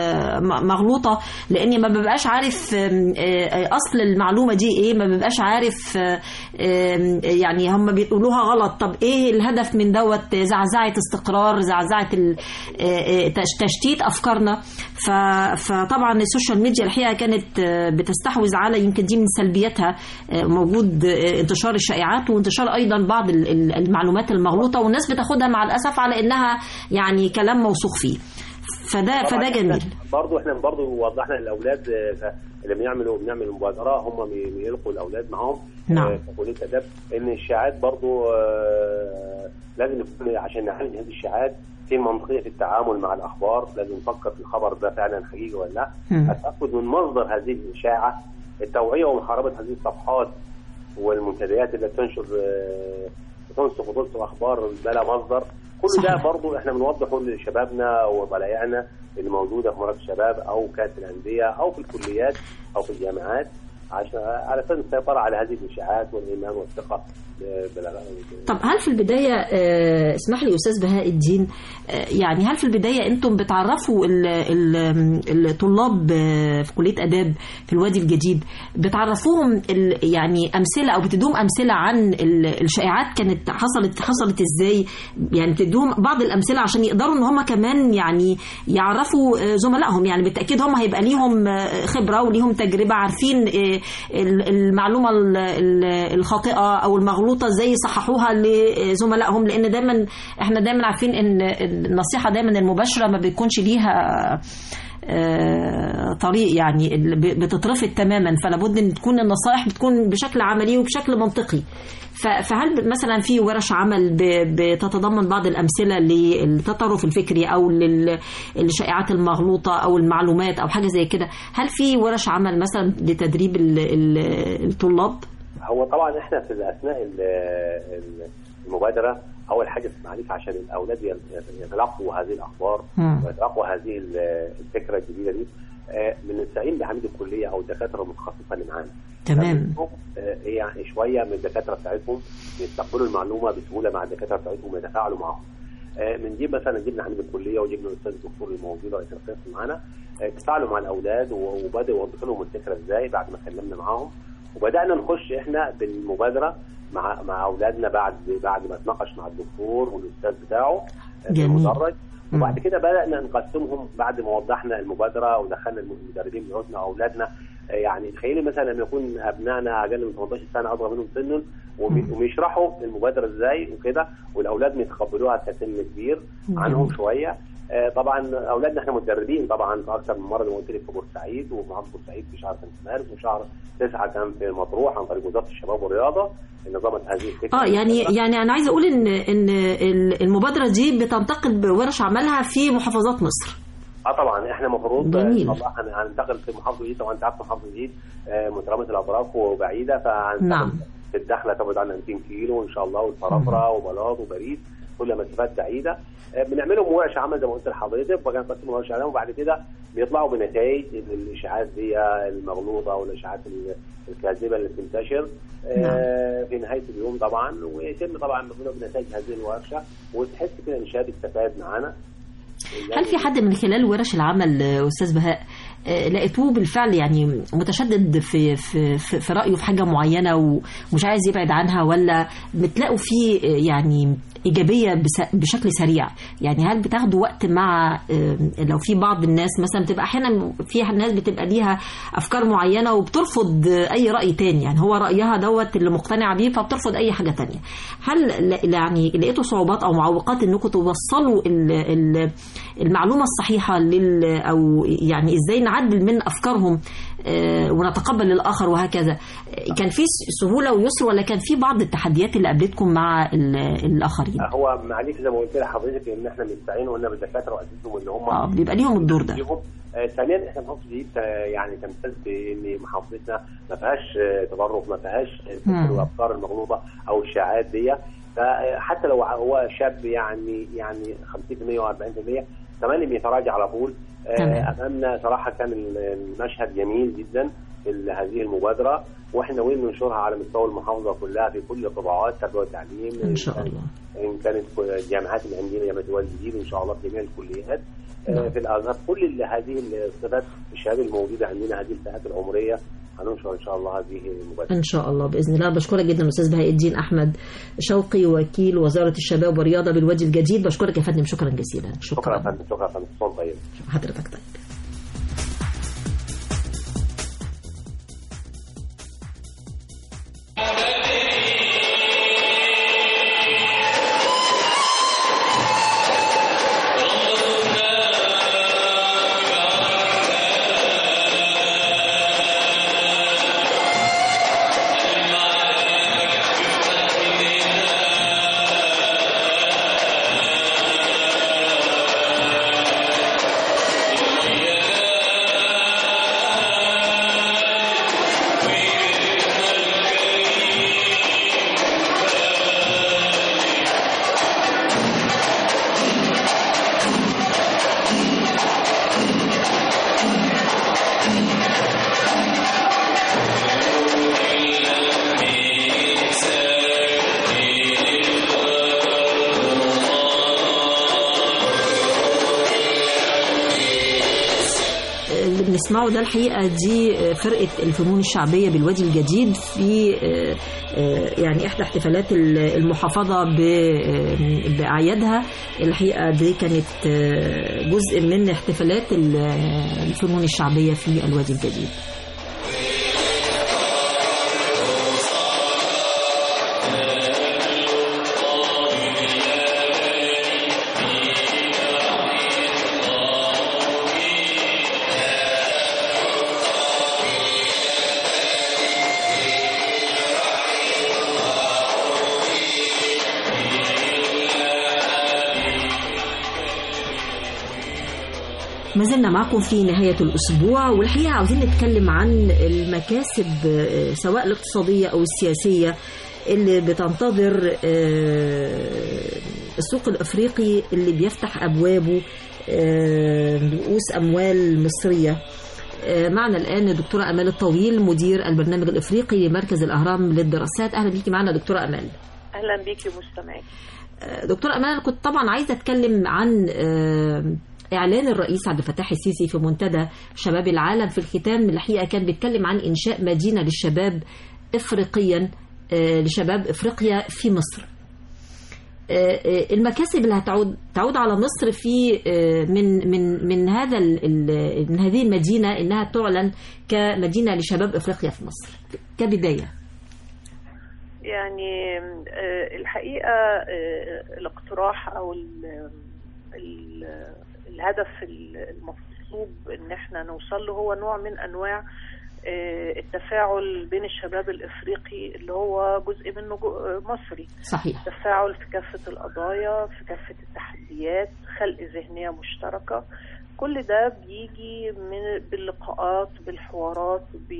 آه، م- مغلوطه لاني ما ببقاش عارف آم، آه، اصل المعلومه دي ايه ما ببقاش عارف آه، آم، يعني هم بيقولوها غلط طب ايه الهدف من دوت زعزعه استقرار زعزعه ال- آه، آه، تش- تشتيت افكارنا ف- فطبعا السوشيال ميديا الحقيقه كانت آه، بتستحوذ على يمكن دي من سلبياتها آه، موجود آه، انتشار الشائعات وانتشار ايضا بعض ال- ال- المعلومات المغلوطه والناس بتاخدها مع الاسف على انها يعني كلام موثوق فيه فده طبعاً فده إحنا جميل برضه احنا برضه وضحنا للاولاد آه، اللي بنعملوا بنعمل مبادره هم بي- بيلقوا الاولاد معاهم نعم. آه، في كليه اداب ان الشائعات برضه آه، لازم يكون عشان نعالج هذه الشائعات في منطقيه في التعامل مع الاخبار لازم نفكر في الخبر ده فعلا حقيقي ولا لا مم. التاكد من مصدر هذه الاشاعه التوعيه ومحاربه هذه الصفحات والمنتديات اللي بتنشر آه، بتنشر وتنشر اخبار بلا مصدر كل ده برضه احنا بنوضحه لشبابنا وطلائعنا اللي موجوده في مراكز الشباب او كاس الانديه او في الكليات او في الجامعات عشان على اساس السيطره على هذه الاشاعات والايمان والثقه بلا طب هل في البداية آه، اسمح لي أستاذ بهاء الدين آه، يعني هل في البداية أنتم بتعرفوا ال- ال- الطلاب آه، في كلية آداب في الوادي الجديد بتعرفوهم ال- يعني أمثلة أو بتدوهم أمثلة عن ال- الشائعات كانت حصلت حصلت إزاي يعني بتدوهم بعض الأمثلة عشان يقدروا إن هم كمان يعني يعرفوا آه، زملائهم يعني بالتأكيد هم هيبقى ليهم آه، خبرة وليهم تجربة عارفين آه، ال- المعلومة ال- ال- الخاطئة أو المغلوطة ازاي يصححوها لزملائهم لأن دايما احنا دايما عارفين إن النصيحة دايما المباشرة ما بيكونش ليها آه، طريق يعني اللي ب- بتترفض تماما فلا بد ان تكون النصائح بتكون بشكل عملي وبشكل منطقي ف- فهل مثلا في ورش عمل ب- بتتضمن بعض الامثله للتطرف الفكري او لل- للشائعات المغلوطه او المعلومات او حاجه زي كده هل في ورش عمل مثلا لتدريب ال- ال- الطلاب هو طبعا احنا في اثناء ال- ال- المبادره اول حاجه معلش عشان الاولاد يتلقوا هذه الاخبار مم. ويتلقوا هذه ال- الفكره الجديده دي آه، بنستعين بعميد الكليه او الدكاتره المتخصصه اللي معانا تمام آه، يعني شويه من الدكاتره بتاعتهم يستقبلوا المعلومه بسهوله مع الدكاتره بتاعتهم ويتفاعلوا معاهم. آه، بنجيب مثلا جبنا عميد الكليه وجبنا الاستاذ الدكتور الموجود رئيس القسم معانا آه، تفاعلوا مع الاولاد و- وبداوا يوضحوا لهم الفكره ازاي بعد ما اتكلمنا معاهم وبدانا نخش احنا بالمبادره مع مع اولادنا بعد بعد ما اتناقش مع الدكتور والاستاذ بتاعه آه، في جميل. المدرج وبعد كده بدانا نقسمهم بعد ما وضحنا المبادره ودخلنا المدربين بتوعنا اولادنا آه، يعني تخيلي مثلا لما يكون ابنائنا اقل من 18 سنه اصغر منهم سنا وبي- وبيشرحوا المبادره ازاي وكده والاولاد بيتقبلوها كسن كبير عنهم شويه آه، طبعا اولادنا احنا متدربين طبعا في اكثر من مره زي ما قلت لك في بورسعيد وفي محافظه بورسعيد في شهر 5 مارس وشهر 9 كان في مطروح عن طريق وزاره الشباب والرياضه نظمت هذه الفكره اه يعني يعني انا عايزه اقول ان ان ال- المبادره دي بتنتقل بورش عملها في محافظات مصر اه طبعا احنا المفروض جميل. طبعا هننتقل في محافظه جديده طبعا انت عارف محافظه جديد آه، مترامه الاطراف وبعيده فهننتقل نعم. في الدخله تبعد عن 200 كيلو ان شاء الله والفرافره وبلاط وبريد كل مسافات بعيده آه، بنعملهم ورش عمل زي ما قلت لحضرتك وكان قسم ورش عمل وبعد كده بيطلعوا بنتائج الاشاعات دي المغلوطه او الاشاعات ال- الكاذبه اللي بتنتشر آه، في نهايه اليوم طبعا ويتم طبعا بناء بنتائج هذه الورشه وتحس كده ان شهاده استفاد معانا هل في حد من خلال ورش العمل آه، استاذ بهاء آه، لقيتوه بالفعل يعني متشدد في في في في رايه في حاجه معينه ومش عايز يبعد عنها ولا بتلاقوا فيه آه، يعني ايجابيه بس- بشكل سريع يعني هل بتاخدوا وقت مع آه، لو في بعض الناس مثلا بتبقى احيانا في ناس بتبقى ليها افكار معينه وبترفض آه، اي راي تاني يعني هو رايها دوت اللي مقتنعه بيه فبترفض اي حاجه تانية هل ل- يعني لقيتوا صعوبات او معوقات انكم توصلوا ال- ال- المعلومه الصحيحه لل او يعني ازاي نعدل من افكارهم آه، ونتقبل الاخر وهكذا آه، كان في س- سهوله ويسر ولا كان في بعض التحديات اللي قابلتكم مع ال- الاخرين هو معلش زي ما قلت لحضرتك ان احنا بنستعين قلنا بالدكاتره واسسهم ان هم اه بيبقى ليهم الدور ده ليهم آه، ثانيا احنا محافظه جديد آه، يعني تمتاز بان محافظتنا ما فيهاش آه، تطرف ما فيهاش الفكر مم. والافكار المغلوطه او الشائعات دي فحتى لو هو شاب يعني يعني 50% و40% كمان بيتراجع على طول آه، تمام. امامنا صراحه كان المشهد جميل جدا في هذه المبادره واحنا وين ننشرها على مستوى المحافظه كلها في كل القطاعات تربيه وتعليم ان شاء الله ان كانت الجامعات اللي عندنا جامعه الوالد الجديد ان شاء الله في جميع الكليات آه، في الازهر كل ال- هذه الصفات الشهاده الموجوده عندنا هذه الفئات العمريه هننشر ان شاء الله هذه المبادره ان شاء الله باذن الله بشكرك جدا استاذ بهاء الدين احمد شوقي وكيل وزاره الشباب والرياضه بالوادي الجديد بشكرك يا فندم شكرا جزيلا شكرا يا فندم شكرا يا فندم صوت طيب حضرتك طيب اللي بنسمعه ده الحقيقه دي فرقه الفنون الشعبيه بالوادي الجديد في آه، آه، يعني احدى احتفالات المحافظه ب- آه، باعيادها الحقيقه دي كانت آه، جزء من احتفالات ال- الفنون الشعبيه في الوادي الجديد ما زلنا معكم في نهاية الأسبوع والحقيقة عاوزين نتكلم عن المكاسب آه، سواء الاقتصادية أو السياسية اللي بتنتظر آه، السوق الأفريقي اللي بيفتح أبوابه آه، برؤوس أموال مصرية آه، معنا الآن دكتورة أمال الطويل مدير البرنامج الإفريقي لمركز الأهرام للدراسات أهلا بيكي معنا دكتورة أمال اهلا بيكي مستمعين دكتور أمال أنا كنت طبعا عايزة أتكلم عن آه، إعلان الرئيس عبد الفتاح السيسي في منتدى شباب العالم في الختام الحقيقة كان بيتكلم عن إنشاء مدينة للشباب إفريقيا آه، لشباب إفريقيا في مصر آه، آه، المكاسب اللي هتعود تعود على مصر في آه، من من من هذا ال- ال- من هذه المدينة إنها تعلن كمدينة لشباب إفريقيا في مصر كبداية يعني آه، الحقيقه آه، الاقتراح او ال- ال- الهدف المطلوب ان احنا نوصل له هو نوع من انواع آه، التفاعل بين الشباب الافريقي اللي هو جزء منه جو- مصري صحيح تفاعل في كافة القضايا في كافة التحديات خلق ذهنية مشتركة كل ده بيجي من باللقاءات بالحوارات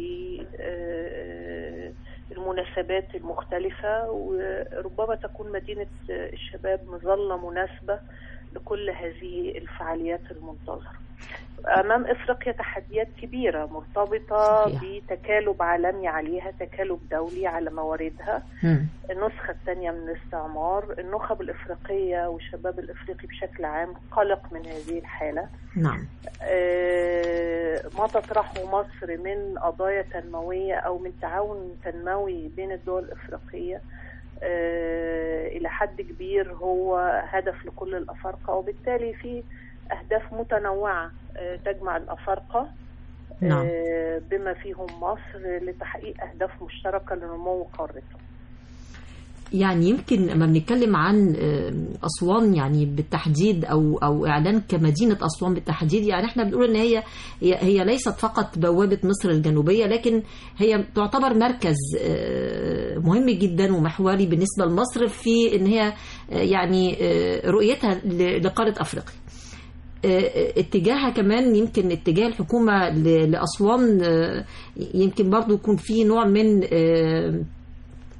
بالمناسبات المختلفة وربما تكون مدينة الشباب مظلة مناسبة لكل هذه الفعاليات المنتظرة أمام إفريقيا تحديات كبيرة مرتبطة صحيح. بتكالب عالمي عليها تكالب دولي على مواردها النسخة الثانية من الاستعمار النخب الإفريقية والشباب الإفريقي بشكل عام قلق من هذه الحالة نعم آه، ما تطرحه مصر من قضايا تنموية أو من تعاون تنموي بين الدول الإفريقية آه، إلى حد كبير هو هدف لكل الأفارقة وبالتالي في أهداف متنوعة آه، تجمع الأفارقة نعم. آه، بما فيهم مصر لتحقيق أهداف مشتركة لنمو قارتها يعني يمكن لما بنتكلم عن آه، أسوان يعني بالتحديد أو أو إعلان كمدينة أسوان بالتحديد يعني إحنا بنقول إن هي هي, هي ليست فقط بوابة مصر الجنوبية لكن هي تعتبر مركز آه، مهم جدا ومحوري بالنسبة لمصر في إن هي آه، يعني آه، رؤيتها ل- لقارة أفريقيا. آه، اتجاهها كمان يمكن اتجاه الحكومة ل- لأسوان آه، يمكن برضو يكون في نوع من آه،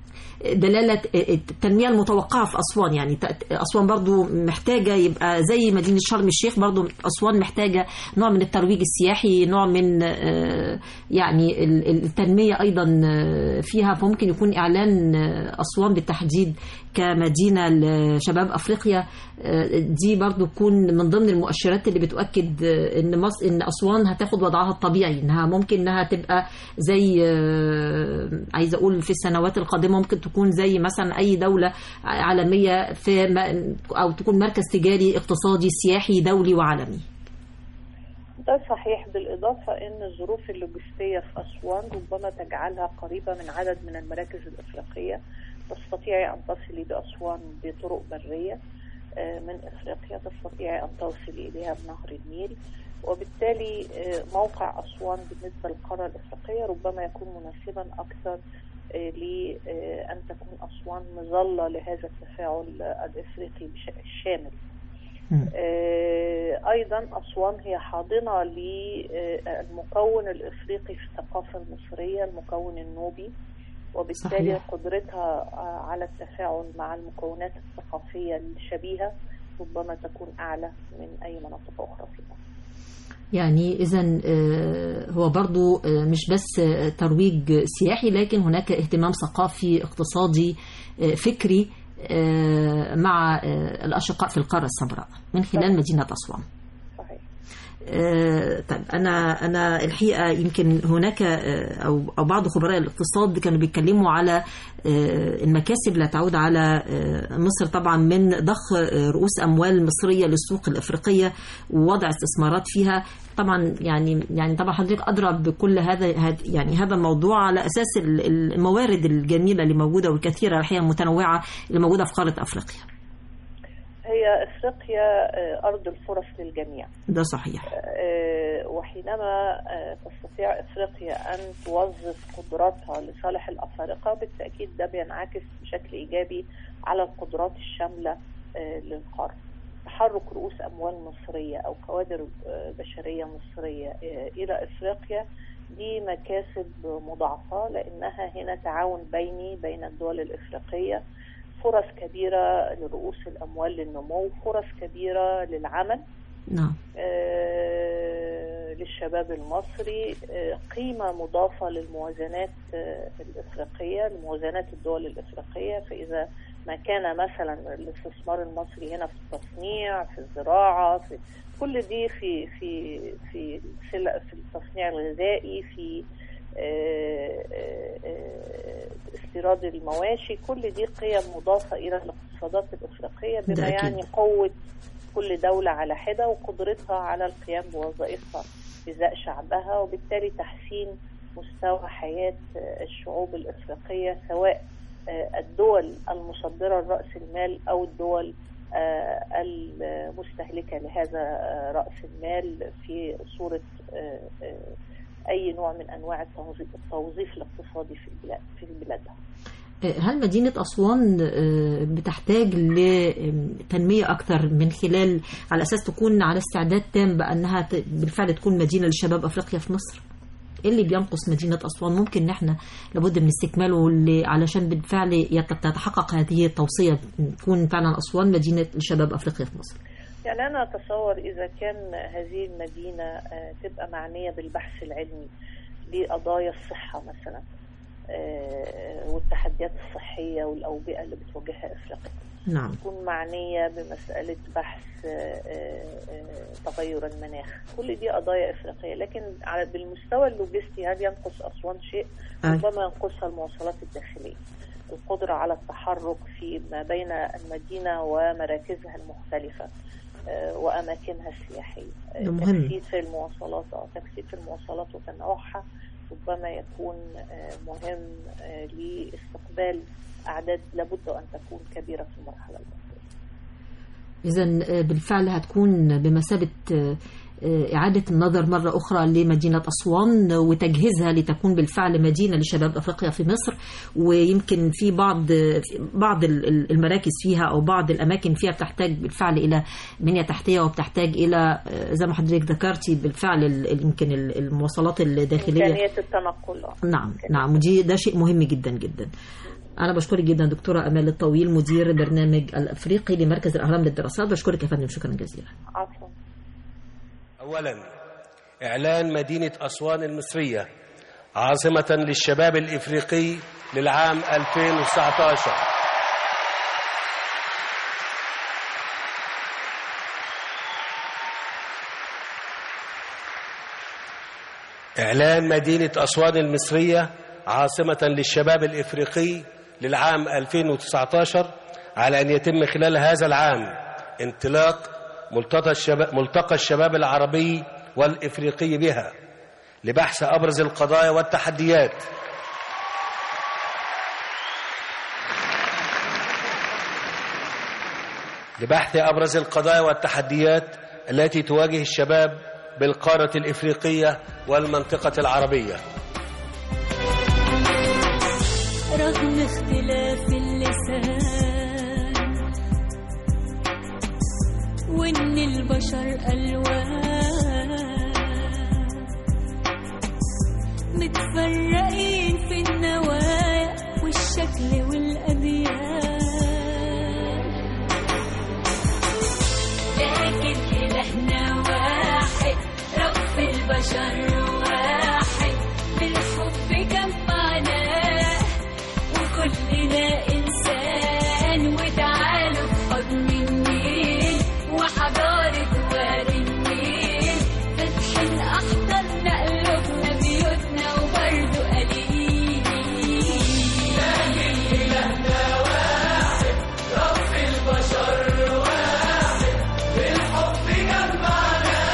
دلاله التنميه المتوقعه في اسوان يعني ت- اسوان برضو محتاجه يبقى زي مدينه شرم الشيخ برضو اسوان محتاجه نوع من الترويج السياحي نوع من آه، يعني ال- ال- التنميه ايضا آه، فيها فممكن يكون اعلان آه، اسوان بالتحديد كمدينه لشباب افريقيا آه، دي برضو تكون من ضمن المؤشرات اللي بتؤكد آه، ان مصر ان اسوان هتاخد وضعها الطبيعي انها ممكن انها تبقى زي آه، عايزه اقول في السنوات القادمه ممكن تكون زي مثلا اي دوله عالميه في م- او تكون مركز تجاري اقتصادي سياحي دولي وعالمي ده صحيح بالإضافة أن الظروف اللوجستية في أسوان ربما تجعلها قريبة من عدد من المراكز الإفريقية تستطيعي أن تصلي بأسوان بطرق برية آه، من إفريقيا تستطيعي أن توصلي إليها بنهر النيل وبالتالي آه، موقع أسوان بالنسبة للقارة الإفريقية ربما يكون مناسبا أكثر آه، لأن تكون أسوان مظلة لهذا التفاعل الإفريقي بشكل شامل آه، ايضا اسوان هي حاضنه للمكون الافريقي في الثقافه المصريه المكون النوبي وبالتالي صحيح. قدرتها آه، على التفاعل مع المكونات الثقافيه الشبيهه ربما تكون اعلى من اي مناطق اخرى في مصر يعني اذا هو برضو آه، مش بس آه، ترويج سياحي لكن هناك اهتمام ثقافي اقتصادي آه، فكري آه، مع آه، الاشقاء في القاره السمراء من خلال مدينه اسوان صحيح آه، طيب انا انا الحقيقه يمكن هناك آه، او او بعض خبراء الاقتصاد كانوا بيتكلموا على آه، المكاسب اللي تعود على آه، مصر طبعا من ضخ آه، رؤوس اموال مصريه للسوق الافريقيه ووضع استثمارات فيها طبعا يعني يعني طبعا حضرتك ادرى بكل هذا هاد- يعني هذا الموضوع على اساس ال- الموارد الجميله اللي موجوده والكثيره الحقيقه المتنوعه اللي موجوده في قاره افريقيا هي افريقيا آه، ارض الفرص للجميع ده صحيح آه، وحينما آه، تستطيع افريقيا ان توظف قدراتها لصالح الافارقه بالتاكيد ده بينعكس بشكل ايجابي على القدرات الشامله آه، للقاره. تحرك رؤوس اموال مصريه او كوادر آه، بشريه مصريه آه، الى افريقيا دي مكاسب مضاعفه لانها هنا تعاون بيني بين الدول الافريقيه فرص كبيره لرؤوس الاموال للنمو فرص كبيره للعمل نعم آه، للشباب المصري آه، قيمة مضافة للموازنات آه، الإفريقية لموازنات الدول الإفريقية فإذا ما كان مثلا الاستثمار المصري هنا في التصنيع في الزراعة في كل دي في في في سلع- في التصنيع الغذائي في آه، آه، آه، استيراد المواشي كل دي قيم مضافة إلى الاقتصادات الإفريقية ده بما أكيد. يعني قوة كل دولة على حدة وقدرتها على القيام بوظائفها بإزاء شعبها وبالتالي تحسين مستوى حياة آه، الشعوب الإفريقية سواء آه، الدول المصدرة لرأس المال أو الدول آه، المستهلكة لهذا آه، رأس المال في صورة آه، آه، أي نوع من أنواع التوظيف التوظيف الاقتصادي في البلاد في بلادها. هل مدينة أسوان آه، بتحتاج لتنمية أكثر من خلال على أساس تكون على استعداد تام بأنها ت- بالفعل تكون مدينة لشباب أفريقيا في مصر؟ إيه اللي بينقص مدينة أسوان ممكن إن إحنا لابد من استكماله اللي علشان بالفعل يت- تتحقق هذه التوصية تكون فعلا أسوان مدينة لشباب أفريقيا في مصر يعني أنا أتصور إذا كان هذه المدينة آه، تبقى معنية بالبحث العلمي لقضايا الصحة مثلا آه، والتحديات الصحية والأوبئة اللي بتواجهها إفريقيا نعم تكون معنية بمسألة بحث آه، آه، تغير المناخ كل دي قضايا إفريقية لكن على بالمستوى اللوجستي هل ينقص أسوان شيء أي. ربما ينقصها المواصلات الداخلية القدرة على التحرك في ما بين المدينة ومراكزها المختلفة آه، وأماكنها السياحية آه، ده مهم. تكثيف المواصلات أو تكثيف المواصلات وتنوعها ربما يكون آه، مهم آه، لاستقبال أعداد لابد أن تكون كبيرة في المرحلة الأولى إذا بالفعل هتكون بمثابة آه، آه، إعادة النظر مرة أخرى لمدينة أسوان وتجهيزها لتكون بالفعل مدينة لشباب أفريقيا في مصر ويمكن في بعض بعض ال- ال- المراكز فيها أو بعض الأماكن فيها بتحتاج بالفعل إلى بنية تحتية وبتحتاج إلى آه، زي ما حضرتك ذكرتي بالفعل ال- ال- يمكن ال- المواصلات الداخلية إمكانية التنقل آه. نعم نعم ودي ده شيء مهم جدا جدا أنا بشكرك جدا دكتورة أمال الطويل مدير برنامج الأفريقي لمركز الأهرام للدراسات بشكرك يا فندم شكرا جزيلا عفوا أولا إعلان مدينة أسوان المصرية عاصمة للشباب الإفريقي للعام 2019 إعلان مدينة أسوان المصرية عاصمة للشباب الإفريقي للعام 2019 على أن يتم خلال هذا العام انطلاق ملتقى الشباب, ملتقى الشباب العربي والإفريقي بها لبحث أبرز القضايا والتحديات لبحث أبرز القضايا والتحديات التي تواجه الشباب بالقارة الإفريقية والمنطقة العربية رغم اختلاف اللسان وان البشر الوان متفرقين في النوايا والشكل والاديان لكن الهنا واحد رب البشر واحد بالحب جمعنا وكلنا إنسان وتعالوا بحضن النيل وحضارة وادي النيل فاتحين أحضاننا قلوبنا بيوتنا وبرضه قليل لكن إلهنا واحد رب البشر واحد بالحب جمعنا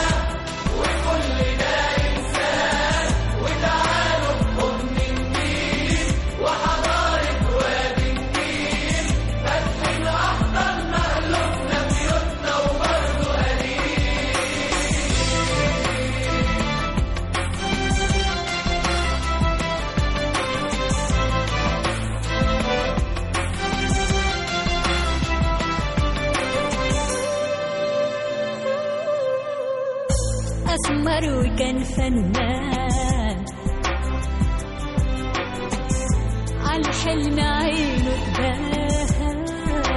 وكلنا إنسان وتعالوا بحضن النيل وحضارة وادي النيل فاتحين أحضاننا قلوبنا بيوتنا وبرضه قليل أسمر وكان فنان عالحلم عينه تبان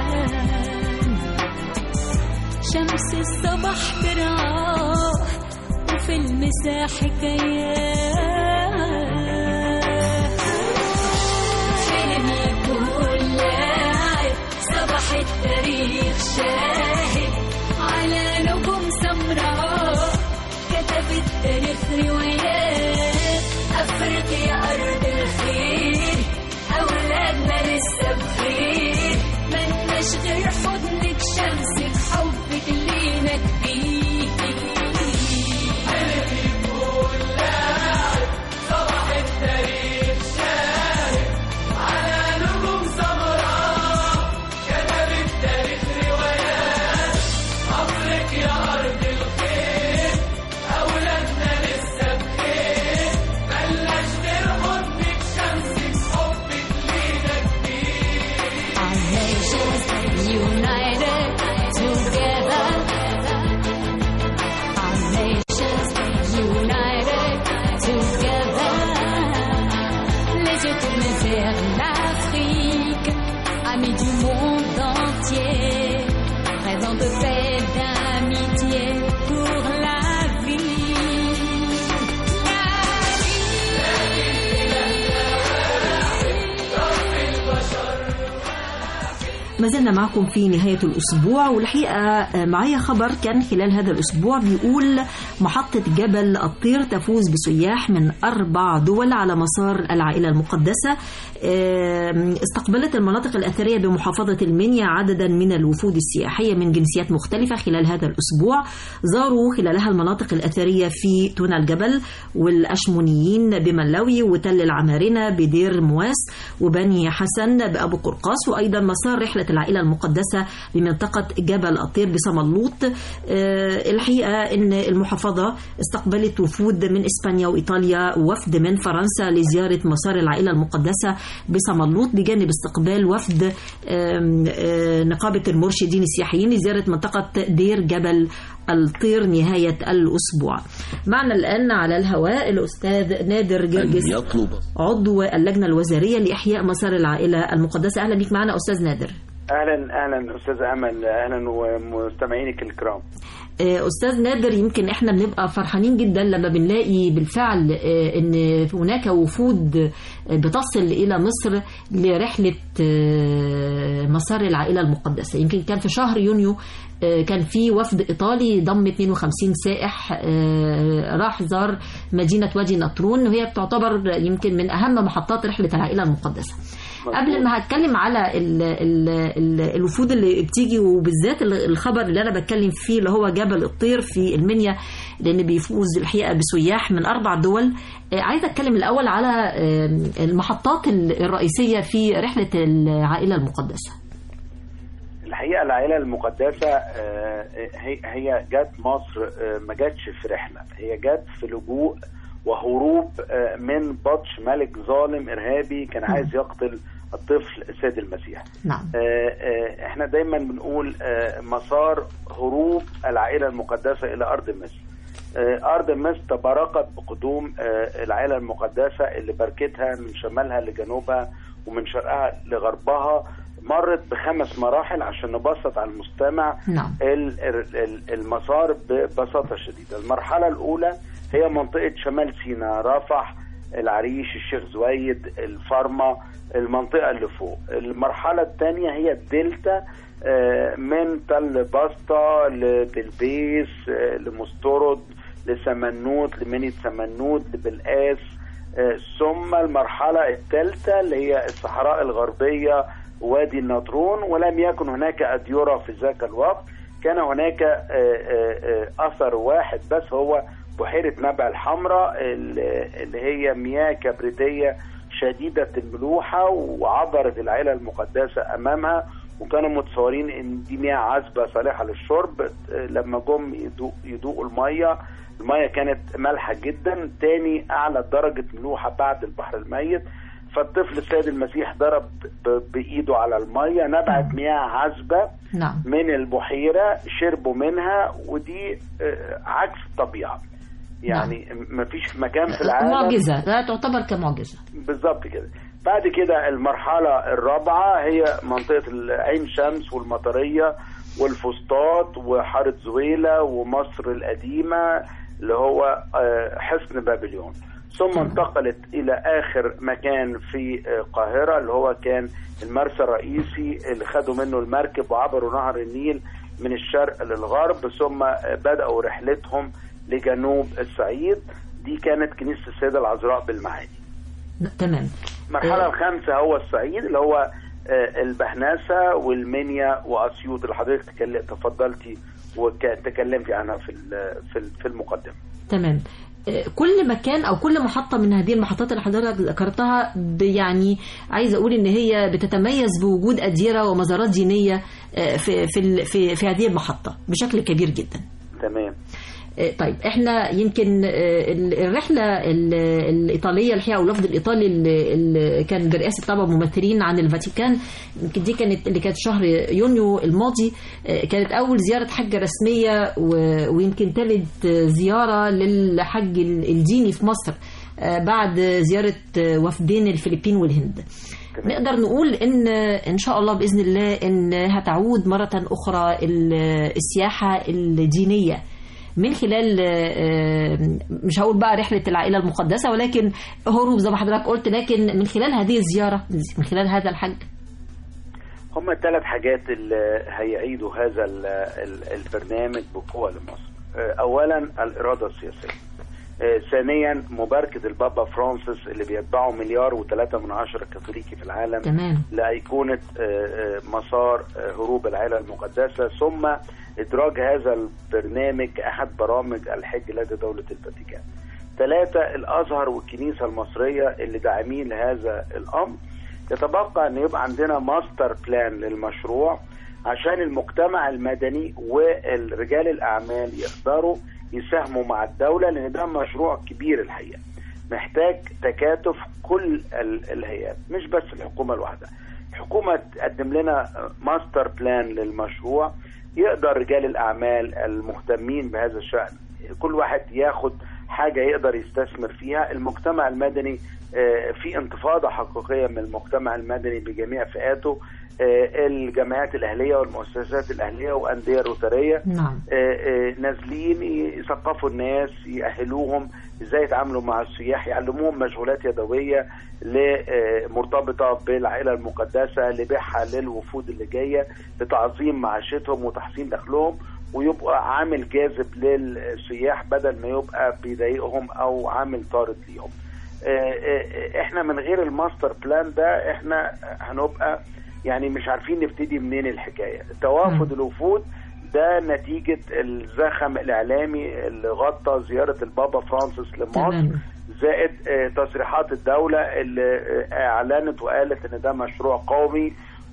شمس الصبح ترعاه وفي المساح حكايات حلم يكون لاعب صباح التاريخ شاهد على نجوم سمراء كتب التاريخ روايات أفريقيا أرض الخير أولادنا لسه بخير ملناش غير حضنك شمسك حبك لينا كبير صباح التاريخ شاهد على نجوم سمراء كتب التاريخ روايات أفريقيا أرض الخير أولادنا لسه بخير ملناش غير حضنك شمسك حبك لينا كبير Our nations united together Our nations united together Les yeux tournés vers l'Afrique Amis du monde entier Rêvant de paix, d'amitié pour la vie ما زلنا معكم في نهاية الأسبوع والحقيقة معايا خبر كان خلال هذا الأسبوع بيقول محطة جبل الطير تفوز بسياح من أربع دول على مسار العائلة المقدسة استقبلت المناطق الأثرية بمحافظة المنيا عددا من الوفود السياحية من جنسيات مختلفة خلال هذا الأسبوع زاروا خلالها المناطق الأثرية في تونة الجبل والأشمونيين بملاوي وتل العمارنة بدير مواس وبني حسن بأبو قرقاس وأيضا مسار رحلة العائلة المقدسة بمنطقة جبل الطير بصملوط الحقيقة أن المحافظة استقبلت وفود من إسبانيا وإيطاليا وفد من فرنسا لزيارة مسار العائلة المقدسة بصملوط بجانب استقبال وفد نقابة المرشدين السياحيين لزيارة منطقة دير جبل الطير نهاية الأسبوع معنا الآن على الهواء الأستاذ نادر جرجس يطلب عضو اللجنة الوزارية لإحياء مسار العائلة المقدسة أهلا بك معنا أستاذ نادر اهلا اهلا استاذ امل اهلا ومستمعينك الكرام آه، أستاذ نادر يمكن إحنا بنبقى فرحانين جدا لما بنلاقي بالفعل آه، إن هناك وفود آه، بتصل إلى مصر لرحلة آه، مسار العائلة المقدسة يمكن كان في شهر يونيو آه، كان في وفد إيطالي ضم 52 سائح آه، راح زار مدينة وادي نطرون وهي بتعتبر يمكن من أهم محطات رحلة العائلة المقدسة قبل ما هتكلم على ال ال ال الوفود اللي بتيجي وبالذات ال- الخبر اللي انا بتكلم فيه اللي هو جبل الطير في المنيا لان بيفوز الحقيقه بسياح من اربع دول آه، عايزه اتكلم الاول على آه، المحطات ال- الرئيسيه في رحله العائله المقدسه الحقيقه العائله المقدسه آه، هي هي جت مصر آه، ما جاتش في رحله هي جت في لجوء وهروب آه، من بطش ملك ظالم ارهابي كان عايز يقتل الطفل السيد المسيح نعم آه، آه، احنا دايما بنقول آه، مسار هروب العائله المقدسه الى ارض مصر آه، ارض مصر تباركت بقدوم آه، العائله المقدسه اللي باركتها من شمالها لجنوبها ومن شرقها لغربها مرت بخمس مراحل عشان نبسط على المستمع نعم ال- ال- ال- المسار ببساطه شديده المرحله الاولى هي منطقه شمال سيناء رفح العريش الشيخ زويد الفرمة المنطقة اللي فوق المرحلة الثانية هي الدلتا آه، من تل بسطة لبلبيس آه، لمسترد لسمنوت لمنيا سمنوت لبلقاس آه، ثم المرحلة الثالثة اللي هي الصحراء الغربية وادي النطرون ولم يكن هناك أديرة في ذاك الوقت كان هناك آه، آه، آه، أثر واحد بس هو بحيرة نبع الحمراء اللي اللي هي مياه كبريتية شديدة الملوحة وعبرت العائلة المقدسة أمامها وكانوا متصورين ان دي مياه عذبه صالحه للشرب آه، لما جم يدوق يدوقوا الميه الميه كانت مالحه جدا تاني اعلى درجه ملوحه بعد البحر الميت فالطفل السيد المسيح ضرب ب- بايده على الميه نبعت مياه عذبه نعم من البحيره شربوا منها ودي آه، عكس الطبيعه يعني مفيش مكان في العالم معجزه لا تعتبر كمعجزه بالظبط كده بعد كده المرحلة الرابعة هي منطقة عين شمس والمطرية والفسطاط وحارة زويلة ومصر القديمة اللي هو آه، حصن بابليون ثم انتقلت إلى آخر مكان في آه، القاهرة اللي هو كان المرسى الرئيسي اللي خدوا منه المركب وعبروا نهر النيل من الشرق للغرب ثم آه، بدأوا رحلتهم لجنوب الصعيد دي كانت كنيسة السيدة العذراء بالمعادي تمام المرحلة الخامسة هو الصعيد اللي هو آه، البحناسة والمنيا وأسيوط اللي حضرتك تكل- تفضلتي وتكلمتي عنها في ال- في ال- في المقدمة تمام آه، كل مكان او كل محطه من هذه المحطات اللي حضرتك ذكرتها ب- يعني عايزه اقول ان هي بتتميز بوجود اديره ومزارات دينيه آه، في في ال- في, في هذه المحطه بشكل كبير جدا تمام آه، طيب احنا يمكن آه، ال- الرحله ال- الايطاليه الحقيقه والوفد الايطالي اللي اللي كان برئاسه طبعا ممثلين عن الفاتيكان يمكن دي كانت اللي كانت شهر يونيو الماضي آه، كانت اول زياره حج رسميه و- ويمكن ثالث زياره للحج ال- الديني في مصر آه، بعد زياره آه، وفدين الفلبين والهند نقدر نقول ان ان شاء الله باذن الله ان هتعود مره اخرى ال- السياحه الدينيه من خلال آه، مش هقول بقى رحله العائله المقدسه ولكن هروب زي ما حضرتك قلت لكن من خلال هذه الزياره من خلال هذا الحج هم الثلاث حاجات اللي هيعيدوا هذا ال- ال- البرنامج بقوة لمصر آه، أولا الإرادة السياسية آه، ثانيا مباركة البابا فرانسيس اللي بيتبعه مليار وثلاثة من عشرة كاثوليكي في العالم تمام لأيقونة آه، آه، مسار آه، هروب العائلة المقدسة ثم إدراج هذا البرنامج كأحد برامج الحج لدى دولة الفاتيكان ثلاثة الأزهر والكنيسة المصرية اللي داعمين لهذا الأمر يتبقى أن يبقى عندنا ماستر بلان للمشروع عشان المجتمع المدني والرجال الأعمال يقدروا يساهموا مع الدولة لأن ده مشروع كبير الحقيقة محتاج تكاتف كل ال- الهيئات مش بس الحكومة لوحدها الحكومة تقدم لنا ماستر بلان للمشروع يقدر رجال الاعمال المهتمين بهذا الشان كل واحد ياخد حاجه يقدر يستثمر فيها المجتمع المدني آه، في انتفاضه حقيقيه من المجتمع المدني بجميع فئاته آه، الجمعيات الاهليه والمؤسسات الاهليه وانديه روتاريه نعم آه، آه، نازلين يثقفوا الناس يأهلوهم ازاي يتعاملوا مع السياح يعلموهم مشغولات يدويه ل- آه، مرتبطه بالعائله المقدسه لبيعها للوفود اللي جايه لتعظيم معاشتهم وتحسين دخلهم ويبقى عامل جاذب للسياح بدل ما يبقى بيضايقهم او عامل طارد ليهم. آه، آه، احنا من غير الماستر بلان ده احنا هنبقى يعني مش عارفين نبتدي منين الحكايه توافد الوفود ده نتيجه الزخم الاعلامي اللي غطى زياره البابا فرانسيس لمصر تمام. زائد آه، تصريحات الدوله اللي آه، اعلنت وقالت ان ده مشروع قومي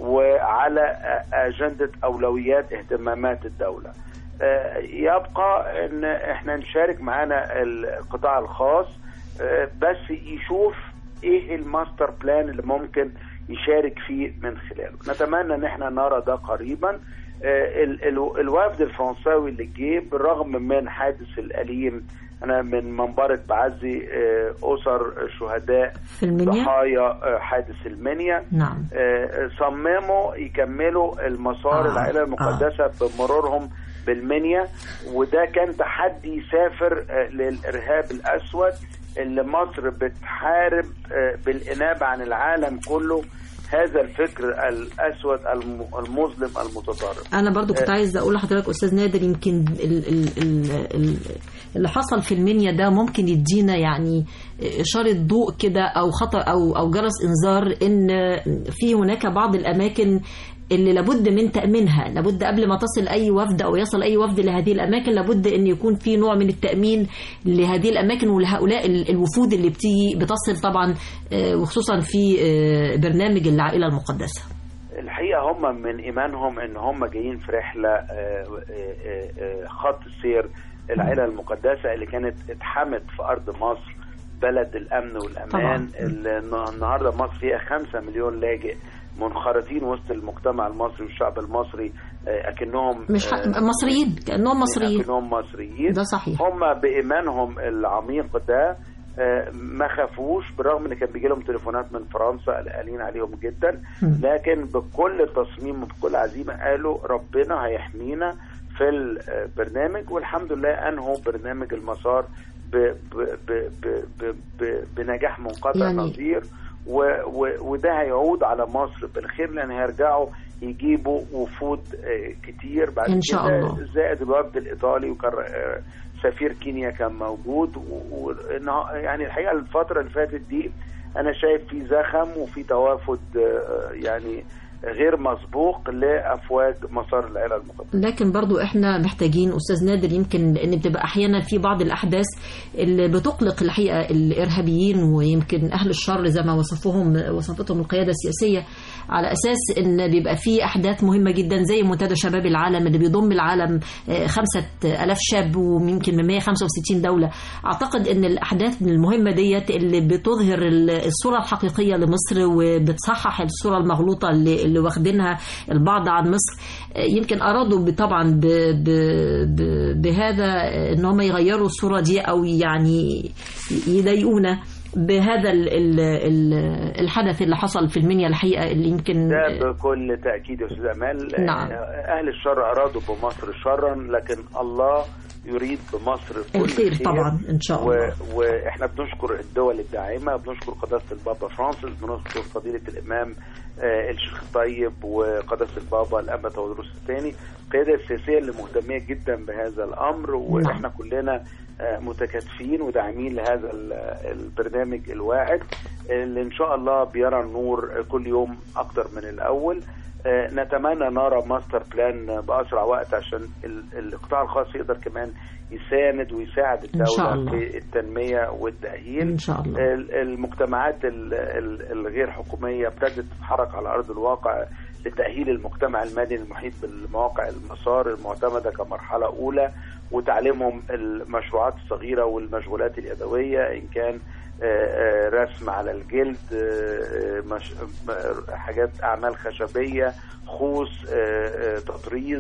وعلى آه، اجنده اولويات اهتمامات الدوله آه، يبقى ان احنا نشارك معانا القطاع الخاص آه، بس يشوف ايه الماستر بلان اللي ممكن يشارك فيه من خلاله نتمنى ان احنا نرى ده قريبا آه، ال- ال- الوفد الفرنساوي اللي جه بالرغم من حادث الأليم أنا من منبرة بعزي آه، أسر شهداء في المنيا ضحايا آه، حادث المنيا نعم آه، صمموا يكملوا المسار آه، العائلة المقدسة بمرورهم بالمنيا وده كان تحدي يسافر آه، للإرهاب الأسود اللي مصر بتحارب آه، بالإنابة عن العالم كله هذا الفكر الأسود الم- المظلم المتطرف انا برضو كنت آه، عايز اقول لحضرتك استاذ نادر يمكن ال ال ال ال اللي حصل في المنيا ده ممكن يدينا يعني اشاره ضوء كده او خطر او او جرس انذار ان في هناك بعض الاماكن اللي لابد من تامينها لابد قبل ما تصل اي وفد او يصل اي وفد لهذه الاماكن لابد ان يكون في نوع من التامين لهذه الاماكن ولهؤلاء ال- الوفود اللي بتيجي بتصل طبعا آه، وخصوصا في آه، برنامج العائله المقدسه الحقيقه هم من ايمانهم ان هم جايين في رحله آه، آه، آه، خط سير العائله المقدسه اللي كانت اتحمت في ارض مصر بلد الامن والامان طبعاً. ال- النهارده مصر فيها 5 مليون لاجئ منخرطين وسط المجتمع المصري والشعب المصري آه، اكنهم مش ح- آه، مصريين كانهم مصريين اكنهم مصريين ده صحيح. هم بايمانهم العميق ده آه، ما خافوش بالرغم ان كان بيجي لهم تليفونات من فرنسا قلقانين عليهم جدا مم. لكن بكل تصميم وبكل عزيمه قالوا ربنا هيحمينا في البرنامج والحمد لله انهوا برنامج المسار ب ب ب ب ب ب بنجاح منقطع يعني- نظير و و وده هيعود على مصر بالخير لان هيرجعوا يجيبوا وفود آه، كتير بعد إن شاء كده الله. زائد الوفد الايطالي وكان آه، سفير كينيا كان موجود و- و- إنه- يعني الحقيقه الفتره اللي فاتت دي انا شايف في زخم وفي توافد آه، يعني غير مسبوق لافواج مسار العيله المقدسه لكن برضو احنا محتاجين استاذ نادر يمكن لان بتبقى احيانا في بعض الاحداث اللي بتقلق الحقيقه الارهابيين ويمكن اهل الشر زي ما وصفوهم وصفتهم القياده السياسيه على اساس ان بيبقى في احداث مهمه جدا زي منتدى شباب العالم اللي بيضم العالم آه، خمسة ألاف شاب ويمكن من 165 دوله اعتقد ان الاحداث المهمه ديت اللي بتظهر الصوره الحقيقيه لمصر وبتصحح الصوره المغلوطه اللي, اللي واخدينها البعض عن مصر آه، يمكن ارادوا ب- طبعا ب ب ب بهذا ان هم يغيروا الصوره دي او يعني يضايقونا بهذا ال ال ال الحدث اللي حصل في المنيا الحقيقه اللي يمكن ده بكل تاكيد يا استاذ امال نعم. آه، اهل الشر ارادوا بمصر شرا لكن الله يريد بمصر كل الخير طبعا ان شاء و... الله واحنا بنشكر الدول الداعمه بنشكر قداسه البابا فرانسيس بنشكر فضيله الامام آه الشيخ الطيب وقداسه البابا الانبا تودروس الثاني القياده السياسيه اللي مهتميه جدا بهذا الامر واحنا كلنا آه متكاتفين وداعمين لهذا ال- البرنامج الواعد اللي ان شاء الله بيرى النور كل يوم اكتر من الاول آه، نتمنى نرى ماستر بلان باسرع وقت عشان ال- القطاع الخاص يقدر كمان يساند ويساعد إن شاء الدوله الله. في التنميه والتاهيل ان شاء الله ال- المجتمعات ال- ال- الغير حكوميه ابتدت تتحرك على ارض الواقع لتاهيل المجتمع المدني المحيط بالمواقع المسار المعتمده كمرحله اولى وتعليمهم المشروعات الصغيره والمشغولات اليدويه ان كان آه، آه، رسم على الجلد آه، آه، مش- م- حاجات اعمال خشبيه خوص آه، آه، تطريز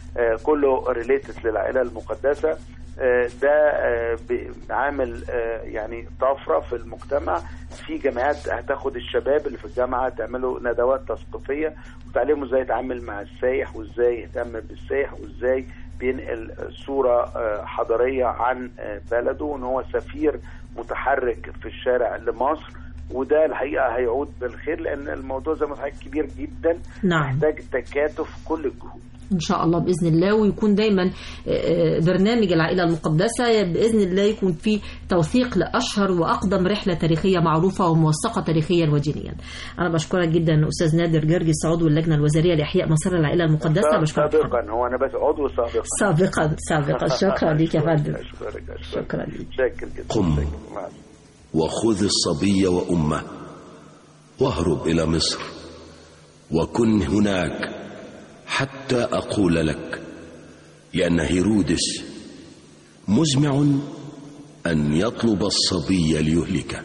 آه، كله ريليتد للعائله المقدسه آه، ده آه، ب- عامل آه، يعني طفره في المجتمع في جامعات هتاخد الشباب اللي في الجامعه تعملوا ندوات تثقيفيه وتعلموا ازاي يتعامل مع السايح وازاي يهتم بالسايح وازاي بينقل صوره آه، حضاريه عن آه، بلده وان هو سفير متحرك في الشارع لمصر وده الحقيقه هيعود بالخير لان الموضوع زي ما حضرتك كبير جدا نعم. محتاج تكاتف كل الجهود إن شاء الله بإذن الله ويكون دايما آه، برنامج العائلة المقدسة بإذن الله يكون فيه توثيق لأشهر وأقدم رحلة تاريخية معروفة وموثقة تاريخيا ودينيا أنا بشكرك جدا أستاذ نادر جرجس عضو اللجنة الوزارية لإحياء مسار العائلة المقدسة بشكرك سابقا هو انا بس عضو سابقا سابقا سابقا شكرا لك يا فندم اشكرك شكرا لك شاكر جدا قم شاكر. مع السلامة. وخذ الصبي وامه واهرب الى مصر وكن هناك حتى اقول لك لان هيرودس مزمع ان يطلب الصبي ليهلكه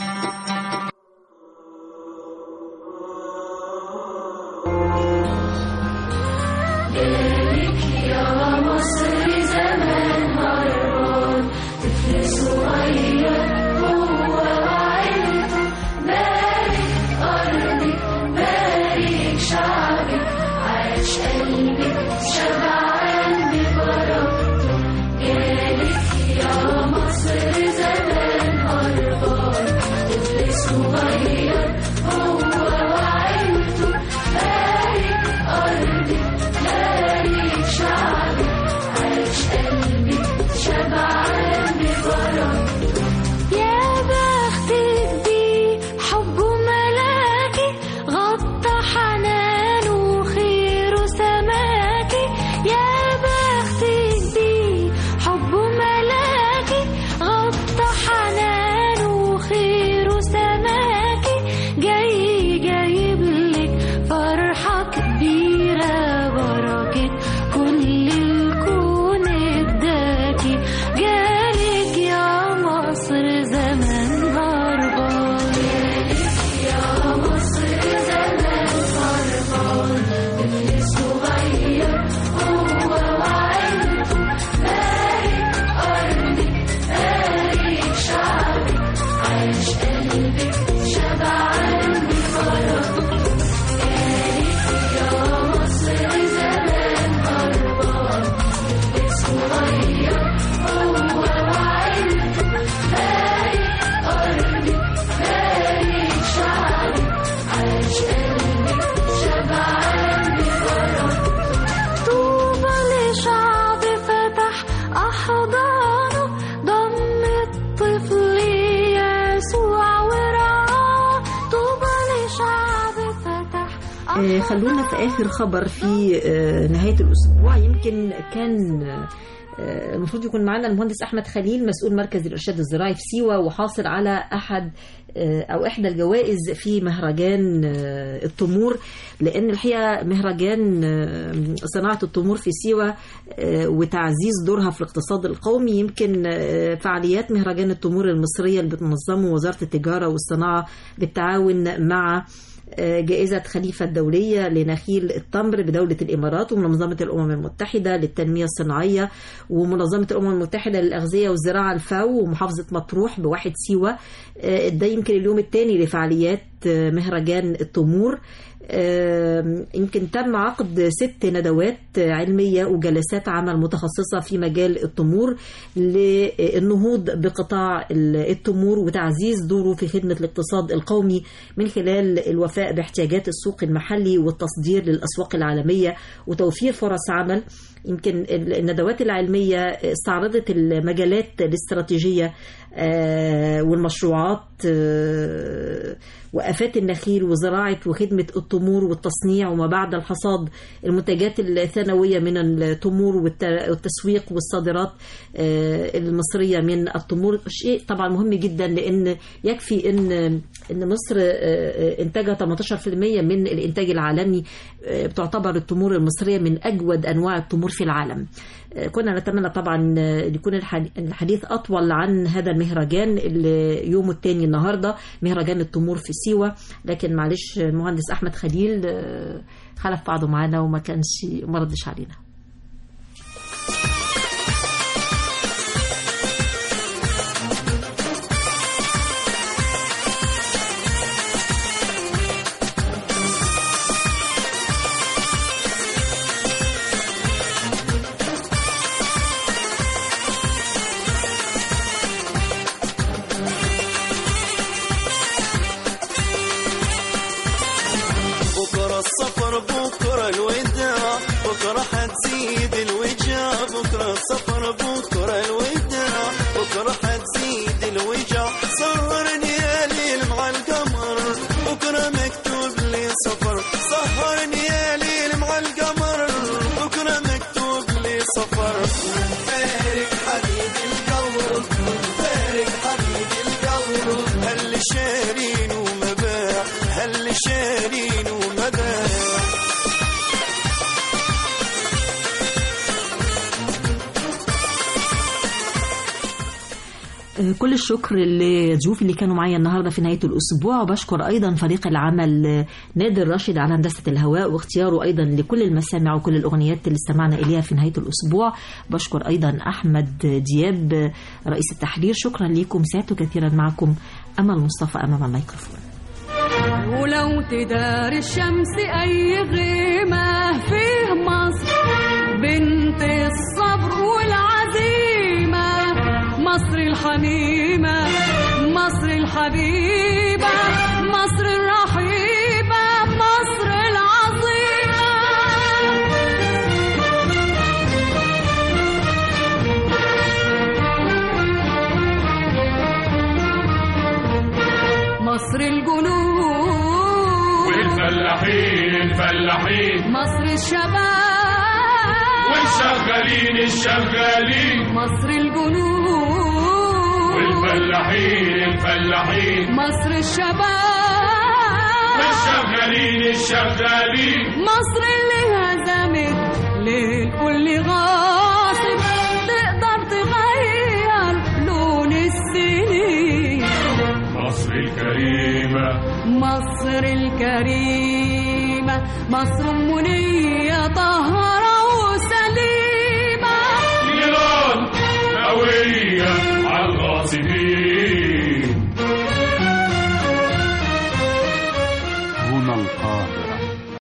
بارك يا مصر زمان هربان طفل صغير هو وعيلته بارك أرضك بارك شعبك عاش قلبك شبعان ببركته جالك يا مصر زمان هربان طفل صغير هو وعيلته بارك أرضك بارك شعبك عاش قلبك شبعان ببركته يا بختك بيه حبه ملاكي غطى حنانه وخيره سماكي يا بختك بيه حبه ملاكي غطى حنانه وخيره سماكي جاي جايب لك فرحة كبيرة بركة كل الكون اداكي جالك يا مصر زمان هربان جالك يا مصر زمان هربان طفل صغير هو وعيلته بارك أرضك بارك شعبك عاش قلبك شبعان بفرحك جالك يا مصر زمان هربان طفل صغير هو وعيلته بارك أرضك بارك شعبك عاش قلبك شبعان بفرحك طوبى لشعب فتح أحضانه ضم الطفل يسوع ورعاه طوبى لشعب فتح آه، خلونا في آخر خبر في آه، نهاية الأسبوع يمكن كان آه، المفروض يكون معنا المهندس أحمد خليل مسؤول مركز الإرشاد الزراعي في سيوة وحاصل على أحد آه، أو إحدى الجوائز في مهرجان آه، التمور لأن الحقيقة مهرجان آه، صناعة التمور في سيوة آه، وتعزيز دورها في الاقتصاد القومي يمكن آه، فعاليات مهرجان التمور المصرية اللي بتنظمه وزارة التجارة والصناعة بالتعاون مع جائزة خليفة الدولية لنخيل التمر بدولة الإمارات ومنظمة الأمم المتحدة للتنمية الصناعية ومنظمة الأمم المتحدة للأغذية والزراعة الفاو ومحافظة مطروح بواحد سيوة آه، ده يمكن اليوم الثاني لفعاليات آه، مهرجان التمور آم، يمكن تم عقد ست ندوات علمية وجلسات عمل متخصصة في مجال التمور للنهوض بقطاع التمور وتعزيز دوره في خدمة الاقتصاد القومي من خلال الوفاء باحتياجات السوق المحلي والتصدير للأسواق العالمية وتوفير فرص عمل يمكن الندوات العلمية استعرضت المجالات الاستراتيجية آه، والمشروعات آه، وآفات النخيل وزراعة وخدمة التمور والتصنيع وما بعد الحصاد المنتجات الثانوية من التمور والت- والتسويق والصادرات آه، المصرية من التمور شيء طبعا مهم جدا لأن يكفي أن أن مصر آه، إنتاجها 18% من الإنتاج العالمي آه، بتعتبر التمور المصرية من أجود أنواع التمور في العالم آه، كنا نتمنى طبعا آه، يكون الحدي- الحديث أطول عن هذا المهرجان اللي يومه الثاني النهاردة مهرجان التمور في سيوة لكن معلش المهندس أحمد خليل آه، خلف بعضه معانا وما كانش ما ردش علينا السفر بكرة الوداع بكرة حتزيد الوجع بكرة السفر بكرة الوداع بكرة حتزيد الوجع سهرني يا ليل مع القمر بكرة مكتوب لي سفر سهرني يا ليل مع القمر بكرة مكتوب لي سفر فارق حبيبي القلب فارق حبيبي القلب هل شارين ومباع هل شارين ومباع كل الشكر لضيوفي اللي كانوا معايا النهارده في نهايه الاسبوع وبشكر ايضا فريق العمل نادر راشد على هندسه الهواء واختياره ايضا لكل المسامع وكل الاغنيات اللي استمعنا اليها في نهايه الاسبوع بشكر ايضا احمد دياب رئيس التحرير شكرا لكم سعدت كثيرا معكم امل مصطفى امام الميكروفون ولو تدار الشمس أي غيمة فيه مصر بنت الصبر والعزيمة مصر الحميمة مصر الحبيبة مصر الرحيبة مصر العظيمة مصر الجنود والفلاحين الفلاحين مصر الشباب والشغالين الشغالين مصر الجنود والفلاحين الفلاحين مصر الشباب والشغالين الشغالين مصر اللي هزمت للكل غاصب تقدر تغير لون السنين مصر الكريمة مصر الكريمة مصر منية طهرة